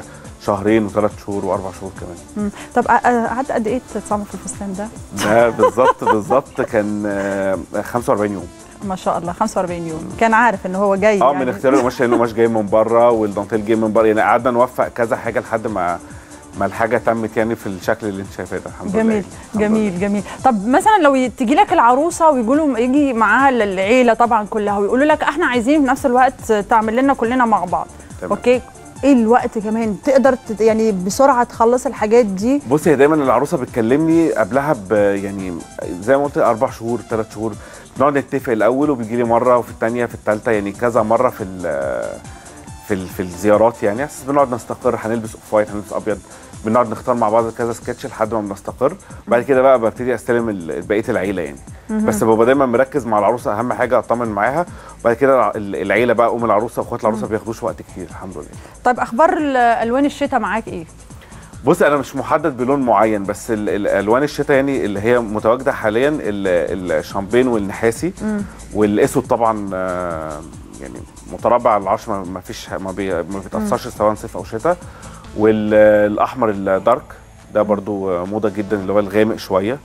بشهرين وثلاث شهور واربع شهور كمان مم. طب آه، آه، قعدت قد ايه تصمم في الفستان ده ده بالظبط بالظبط كان آه، 45 يوم ما شاء الله 45 يوم كان عارف ان هو جاي اه يعني من اختيار القماش لان القماش جاي من بره والدانتيل جاي من بره يعني قعدنا نوفق كذا حاجه لحد ما ما الحاجه تمت يعني في الشكل اللي انت شايفاه ده الحمد لله جميل جميل جميل طب مثلا لو تجي لك العروسه ويقولوا يجي معاها العيله طبعا كلها ويقولوا لك احنا عايزين في نفس الوقت تعمل لنا كلنا مع بعض تمام. اوكي ايه الوقت كمان تقدر تت- يعني بسرعه تخلص الحاجات دي بصي هي دايما العروسه بتكلمني قبلها ب يعني زي ما قلت اربع شهور ثلاث شهور بنقعد نتفق الاول وبيجي لي مره وفي الثانيه في الثالثه يعني كذا مره في ال- في ال- في الزيارات يعني اساس بنقعد نستقر هنلبس اوف وايت هنلبس ابيض بنقعد نختار مع بعض كذا سكتش لحد ما بنستقر بعد كده بقى ببتدي استلم ال- بقيه العيله يعني مهم. بس ببقى دايما مركز مع العروسه اهم حاجه اطمن معاها وبعد كده الع- ال- العيله بقى ام العروسه واخوات العروسه مم. بياخدوش وقت كتير الحمد لله طيب اخبار ال- الوان الشتاء معاك ايه بص انا مش محدد بلون معين بس ال- الالوان الشتاء يعني اللي هي متواجده حاليا ال- الشامبين والنحاسي مم. والاسود طبعا آه، يعني متربع على العرش ما ما فيش ما, بي ما بيتاثرش سواء صيف او شتاء والاحمر الدارك ده برضو آه، موضه جدا اللي هو الغامق شويه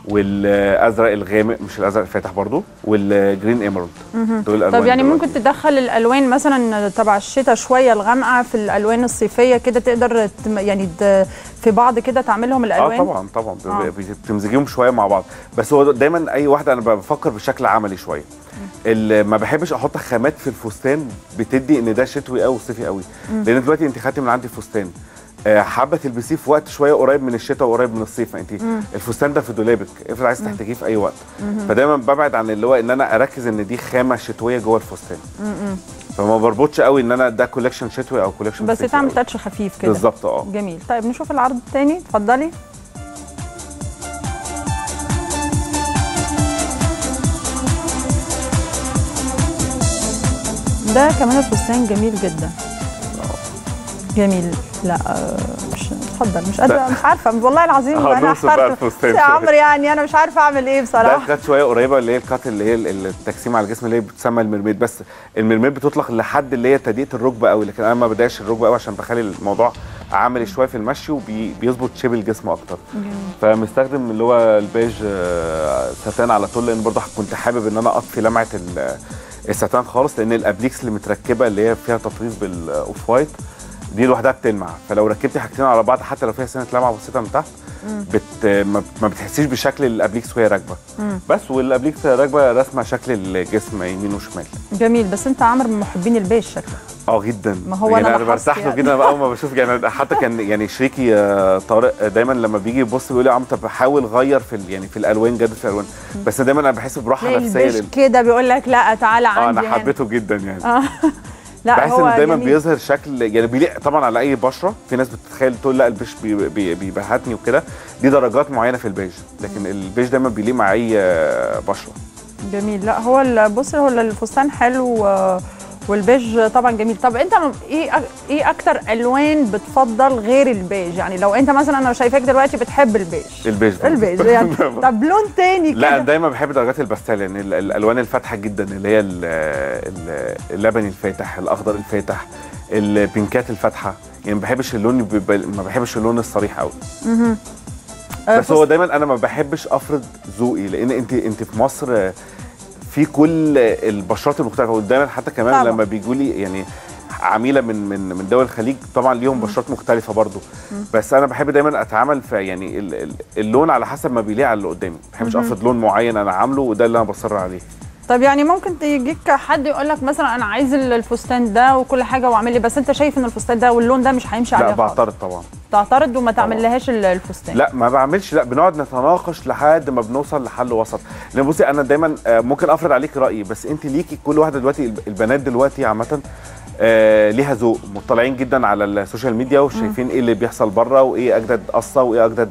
والازرق الغامق مش الازرق الفاتح برضو والجرين ايمرالد مهم. دول الالوان طب يعني دلوقتي. ممكن تدخل الالوان مثلا تبع الشتاء شويه الغامقه في الالوان الصيفيه كده تقدر تم- يعني د- في بعض كده تعملهم الالوان اه طبعا طبعا آه. آه. بتمزجيهم شويه مع بعض بس هو دايما اي واحده انا بفكر بشكل عملي شويه اللي ما بحبش احط خامات في الفستان بتدي ان ده شتوي قوي وصيفي قوي مم. لان دلوقتي انت خدتي من عندي فستان آه، حابه تلبسيه في وقت شويه قريب من الشتاء وقريب من الصيف انت مم. الفستان ده في دولابك افرض عايز مم. تحتاجيه في اي وقت مهم. فدايما ببعد عن اللي هو ان انا اركز ان دي خامه شتويه جوه الفستان م-م. فما بربطش قوي ان انا ده كولكشن شتوي او كولكشن بس صيفي تعمل أوي. تاتش خفيف كده بالظبط اه جميل طيب نشوف العرض الثاني اتفضلي ده كمان الفستان جميل جدا جميل لا آه، مش اتفضل مش قادره مش عارفه والله العظيم آه، انا نوصف بقى احترت الفستان يا عمرو يعني انا مش عارفه اعمل ايه ده بصراحه كانت شويه قريبه اللي هي الكات اللي هي ال- التجسيم على الجسم اللي هي بتسمى المرميد بس المرميد بتطلق لحد اللي هي تدقيق الركبه قوي لكن انا ما بداش الركبه قوي عشان بخلي الموضوع عملي شويه في المشي وبيظبط شيب الجسم اكتر فمستخدم اللي هو البيج آه، ساتان على طول لان برضه كنت حابب ان انا اطفي لمعه ال- الساتان خالص لان الابليكس اللي متركبه اللي هي فيها تطريز بالاوف وايت دي لوحدها بتلمع فلو ركبتي حاجتين على بعض حتى لو فيها سنه لمعه بسيطه من تحت بت ما ما بتحسيش بشكل الابليكس وهي راكبه مم. بس والابليكس راكبه رسمه شكل الجسم يمين وشمال جميل بس انت عمرو من محبين البيج شكلك اه جدا ما هو يعني أنا انا لاحظت برتاح له يعني. جدا اول ما بشوف يعني حتى كان يعني شريكي آه، طارق آه، دايما لما بيجي يبص بيقول لي يا عم طب حاول غير في ال- يعني في الالوان جدد في الالوان بس دايما انا بحس براحه تلاقي نفسيه البيج لل... كده بيقول لك لا تعالى اه عندي انا هنا. حبيته جدا يعني اه لا بحس هو ان دايما جميل. بيظهر شكل يعني بيليق طبعا على اي بشره في ناس بتتخيل تقول لا البيج بي- بي- بيبهتني وكده دي درجات معينه في البيج لكن البيج دايما بيليق مع اي آه، بشره جميل لا هو ال- بص هو الفستان حلو و- والبيج طبعا جميل طب انت م- ايه أك- ايه اكتر الوان بتفضل غير البيج يعني لو انت مثلا انا شايفاك دلوقتي بتحب البيج البيج ده. البيج يعني طب لون تاني لا كده دايما بحب درجات الباستيل يعني ال- الالوان الفاتحه جدا اللي هي ال- ال- اللبني الفاتح الاخضر الفاتح البينكات الفاتحه يعني ما بحبش اللون بيبقى- ما بحبش اللون الصريح قوي مهم. آه، بس هو دايما انا ما بحبش افرض ذوقي لان انت انت في مصر آه، في كل البشرات المختلفه ودايما حتى كمان طبعا. طبعا. لما بيجوا لي يعني عميله من من من دول الخليج طبعا ليهم بشرات مختلفه برضو بس انا بحب دايما اتعامل في يعني ال- ال- اللون على حسب ما بيليق على اللي قدامي ما بحبش مهم. افرض لون معين انا عامله وده اللي انا بصر عليه طب يعني ممكن تيجيك حد يقول لك مثلا انا عايز ال- الفستان ده وكل حاجه واعمل لي بس انت شايف ان الفستان ده واللون ده مش هيمشي لا عليه خالص بعترض طبعا تعترض وما تعملهاش ال- الفستان لا ما بعملش لا بنقعد نتناقش لحد ما بنوصل لحل وسط لان بصي انا دايما آه، ممكن افرض عليك رايي بس انت ليكي كل واحده دلوقتي الب- البنات دلوقتي عامه آه، ليها ذوق مطلعين جدا على السوشيال ميديا وشايفين ايه اللي بيحصل بره وايه اجدد قصه وايه اجدد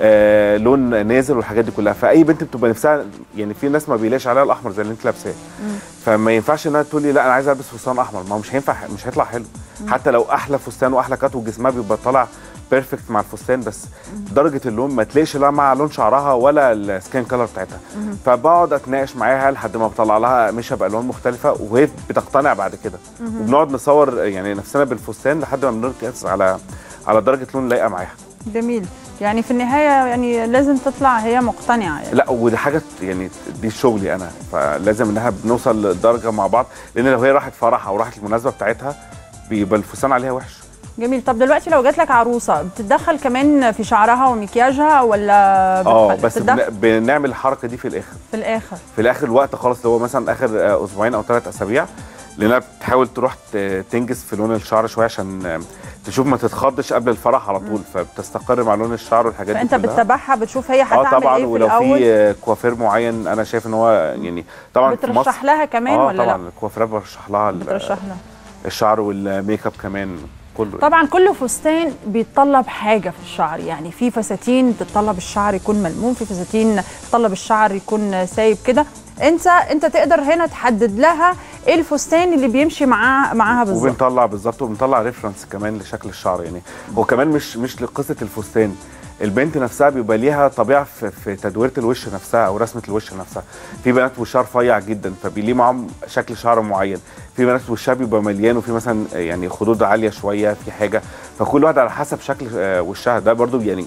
آه لون نازل والحاجات دي كلها فاي بنت بتبقى نفسها يعني في ناس ما بيلاقيش عليها الاحمر زي اللي انت لابساه فما ينفعش انها تقول لي لا انا عايزه البس فستان احمر ما هو مش هينفع مش هيطلع حلو مم. حتى لو احلى فستان واحلى كات وجسمها بيبقى طالع بيرفكت مع الفستان بس درجه اللون ما تلاقيش لا مع لون شعرها ولا السكين كلر بتاعتها مم. فبقعد اتناقش معاها لحد ما بطلع لها قميشه بالوان مختلفه وهي بتقتنع بعد كده مهم. وبنقعد نصور يعني نفسنا بالفستان لحد ما بنركز على على درجه لون لايقه معاها جميل يعني في النهايه يعني لازم تطلع هي مقتنعه يعني لا ودي حاجه يعني دي شغلي انا فلازم انها بنوصل لدرجه مع بعض لان لو هي راحت فرح او راحت المناسبه بتاعتها بيبقى الفستان عليها وحش جميل طب دلوقتي لو جات لك عروسه بتتدخل كمان في شعرها ومكياجها ولا اه بتخ- بس بتتدخل بن- بنعمل الحركه دي في الاخر في الاخر في الاخر الوقت خالص اللي هو مثلا اخر آه، اسبوعين او ثلاث اسابيع لانها بتحاول تروح ت- تنجز في لون الشعر شويه عشان آه، تشوف ما تتخضش قبل الفرح على طول فبتستقر مع لون الشعر والحاجات فانت دي كلها بتتابعها بتشوف هي اه هتعمل طبعا ايه في ولو الاول في آه، كوافير معين انا شايف ان هو يعني طبعا في مصر بترشح لها كمان اه ولا طبعا لا الكوافيرات برشح لها ال- بترشح لها الشعر والميك اب كمان كله طبعا كل فستان بيتطلب حاجه في الشعر يعني في فساتين بتطلب الشعر يكون ملموم في فساتين بتطلب الشعر يكون سايب كده انت انت تقدر هنا تحدد لها ايه الفستان اللي بيمشي معاه معاها بالظبط وبنطلع بالظبط وبنطلع ريفرنس كمان لشكل الشعر يعني هو كمان مش مش لقصه الفستان البنت نفسها بيبقى ليها طبيعه في, في تدويره الوش نفسها او رسمه الوش نفسها في بنات وشها رفيع جدا فبيليه معاهم شكل شعر معين في بنات وشها بيبقى مليان وفي مثلا يعني خدود عاليه شويه في حاجه فكل واحد على حسب شكل آه، وشها ده برضو يعني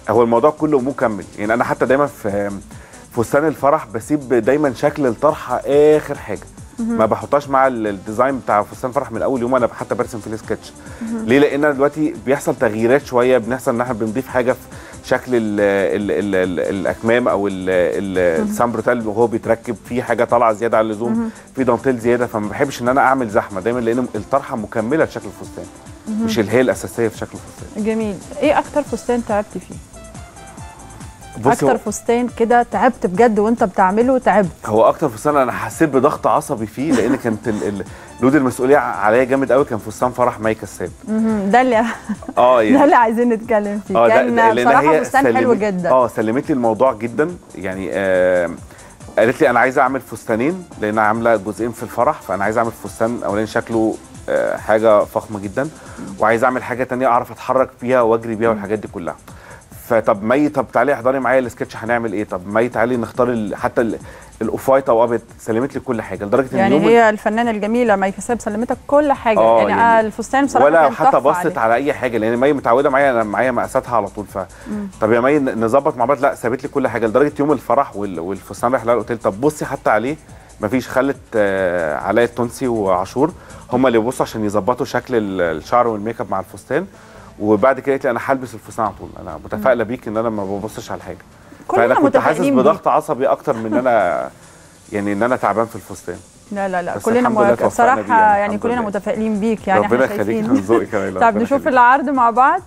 هو الموضوع كله مكمل يعني انا حتى دايما في فستان الفرح بسيب دايما شكل الطرحه اخر حاجه مهم. ما بحطهاش مع ال- الديزاين بتاع فستان الفرح من اول يوم انا حتى برسم في السكتش مهم. ليه لان أنا دلوقتي بيحصل تغييرات شويه بنحصل ان احنا بنضيف حاجه في شكل ال ال ال ال الاكمام او ال- ال- مهم. السامبروتال وهو بيتركب في حاجه طالعه زياده عن اللزوم مهم. في دانتيل زياده فما بحبش ان انا اعمل زحمه دايما لان الطرحه مكمله لشكل الفستان مهم. مش اللي هي الاساسيه في شكل الفستان جميل ايه اكتر فستان تعبت فيه بصي اكتر هو- فستان كده تعبت بجد وانت بتعمله تعبت هو اكتر فستان انا حسيت بضغط عصبي فيه لان كانت ال- ال- لود المسؤوليه عليا جامد قوي كان فستان فرح مي كساب مهم. ده اللي اه ده اللي عايزين نتكلم فيه اه ده- كان ده- لأن بصراحه هي فستان حلو سلمت- جدا اه سلمت لي الموضوع جدا يعني آه قالت لي انا عايزه اعمل فستانين لان عامله جزئين في الفرح فانا عايزه اعمل فستان اولاني شكله آه حاجه فخمه جدا وعايزه اعمل حاجه تانية اعرف اتحرك بيها واجري بيها والحاجات دي كلها فطب مي طب تعالي احضري معايا السكتش هنعمل ايه طب مي تعالي نختار ال- حتى ال- الاوف وايت او ابيض سلمت لي كل حاجه لدرجه ان يعني يوم هي الفنانه الجميله مي كساب سلمتك كل حاجه آه، يعني, يعني آه الفستان بصراحه ولا كان حتى تحفة بصت عليه. على اي حاجه لان مي متعوده معايا انا معايا مقاساتها على طول ف مم. طب يا مي ن- نظبط مع بعض لا سابت لي كل حاجه لدرجه يوم الفرح وال- والفستان رايح لها قلت لها طب بصي حتى عليه مفيش خلت آه، علاء التونسي وعاشور هم اللي يبصوا عشان يظبطوا شكل ال- الشعر والميك اب مع الفستان وبعد كده قالت لي انا هلبس الفستان على طول انا متفائله بيك ان انا ما ببصش على حاجه كلنا فانا كنت حاسس متفائلين بضغط عصبي اكتر من ان انا يعني ان انا تعبان في الفستان لا لا لا بس كلنا الحمد لله مو... توفقنا بصراحه بيه يعني، يعني الحمد كلنا لله. متفائلين بيك يعني ربنا احنا يخليك شايفين من ذوقك يا ليلى طب ربنا نشوف يخليك. العرض مع بعض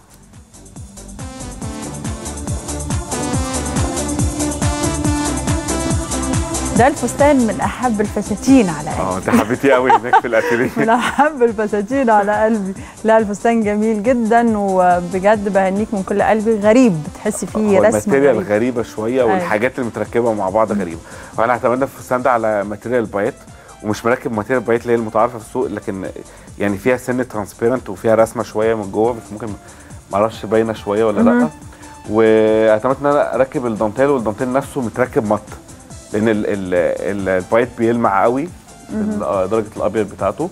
ده الفستان من احب الفساتين على قلبي اه انت حبيتيه قوي هناك في الاتيليه من احب الفساتين على قلبي لا الفستان جميل جدا وبجد بهنيك من كل قلبي غريب بتحسي فيه هو رسم الماتيريال غريب. غريبه شويه أيوة. والحاجات اللي متركبه مع بعض غريبه وانا اعتمدنا في الفستان ده على ماتيريال بايت ومش مركب ماتيريال بايت اللي هي المتعارفه في السوق لكن يعني فيها سن ترانسبيرنت وفيها رسمه شويه من جوه بس ممكن ما اعرفش باينه شويه ولا لا مهم. واعتمدت ان انا اركب الدانتيل والدانتيل نفسه متركب مط لان ال- ال- ال- البايت بيلمع قوي مهم. ال- درجه الابيض بتاعته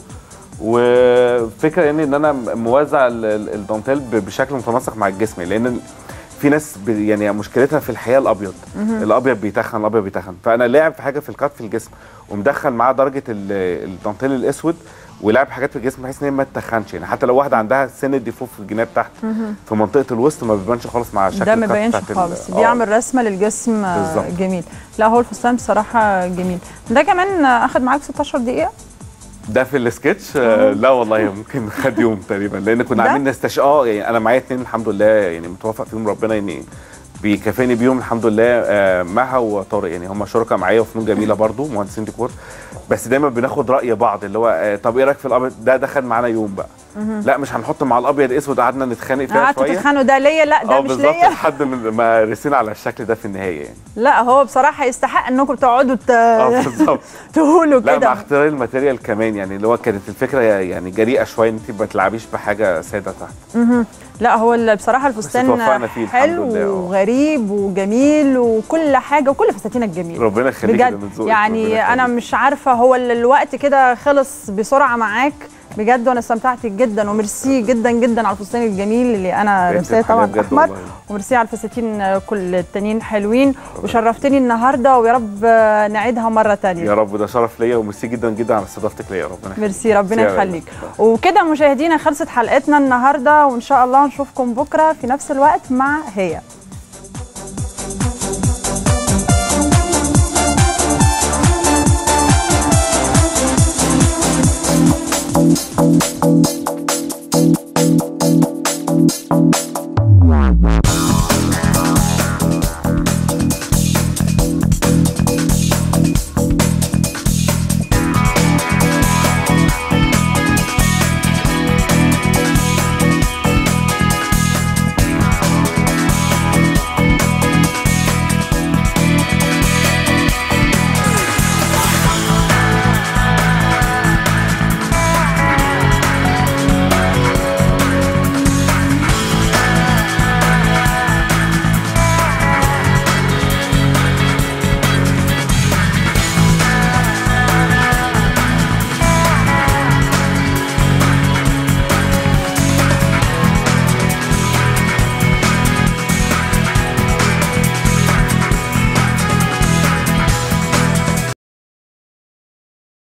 وفكره يعني ان انا موزع ال- ال- الدانتيل ب- بشكل متناسق مع الجسم لان في ناس ب- يعني مشكلتها في الحياه الابيض مهم. الابيض بيتخن الابيض بيتخن فانا لاعب في حاجه في الكات في الجسم ومدخل معاه درجه ال- الدانتيل الاسود ولعب حاجات في الجسم بحيث ان هي ما تتخنش يعني حتى لو واحده عندها سن الديفو في الجناب تحت مهم. في منطقه الوسط ما بيبانش خالص مع شكل ده ما الكات بينش بتاعت ال- خالص آه. بيعمل رسمه للجسم آه، بالظبط. جميل لا هو الفستان بصراحه جميل ده كمان آه، اخد معاك 16 دقيقه ده في السكتش آه لا والله ممكن خد يوم تقريبا لان كنا ده؟ عاملين نستش اه يعني انا معايا اتنين الحمد لله يعني متوفق فيهم ربنا يعني بيكافئني بيهم الحمد لله آه مها وطارق يعني هم شركاء معايا وفنون جميله برضو مهندسين ديكور بس دايما بناخد راي بعض اللي هو آه طب ايه رايك في الابيض ده دخل معانا يوم بقى مهم. لا مش هنحط مع الابيض اسود قعدنا نتخانق فيها قعدتوا شويه تتخانقوا ده ليا لا ده اه مش بالظبط ليا لحد من- ما رسينا على الشكل ده في النهايه يعني لا هو بصراحه يستحق انكم تقعدوا ت... اه بالظبط تقولوا لا مع كده اختيار الماتيريال كمان يعني اللي هو كانت الفكره يعني جريئه شويه ان انت ما تلعبيش بحاجه ساده تحت مهم. لا هو ال- بصراحه الفستان توفقنا فيه الحمد حلو لله، اه. وغريب وجميل وكل حاجه وكل فساتينك جميل ربنا يخليك بجد من ذوقك، ربنا يعني انا يخليك. مش عارفه هو ال- الوقت كده خلص بسرعه معاك بجد وانا استمتعت جدا وميرسي جدا جدا على الفستان الجميل اللي انا انت لابساه بحاجة طبعا بجد احمر والله. وميرسي على الفساتين كل التانيين حلوين وشرفتني النهارده ويا رب نعيدها مره تانية يا رب ده شرف ليا وميرسي جدا جدا على استضافتك ليا ربنا يخليك. ميرسي ربنا ميرسي يا يخليك وكده مشاهدينا خلصت حلقتنا النهارده وان شاء الله نشوفكم بكره في نفس الوقت مع هي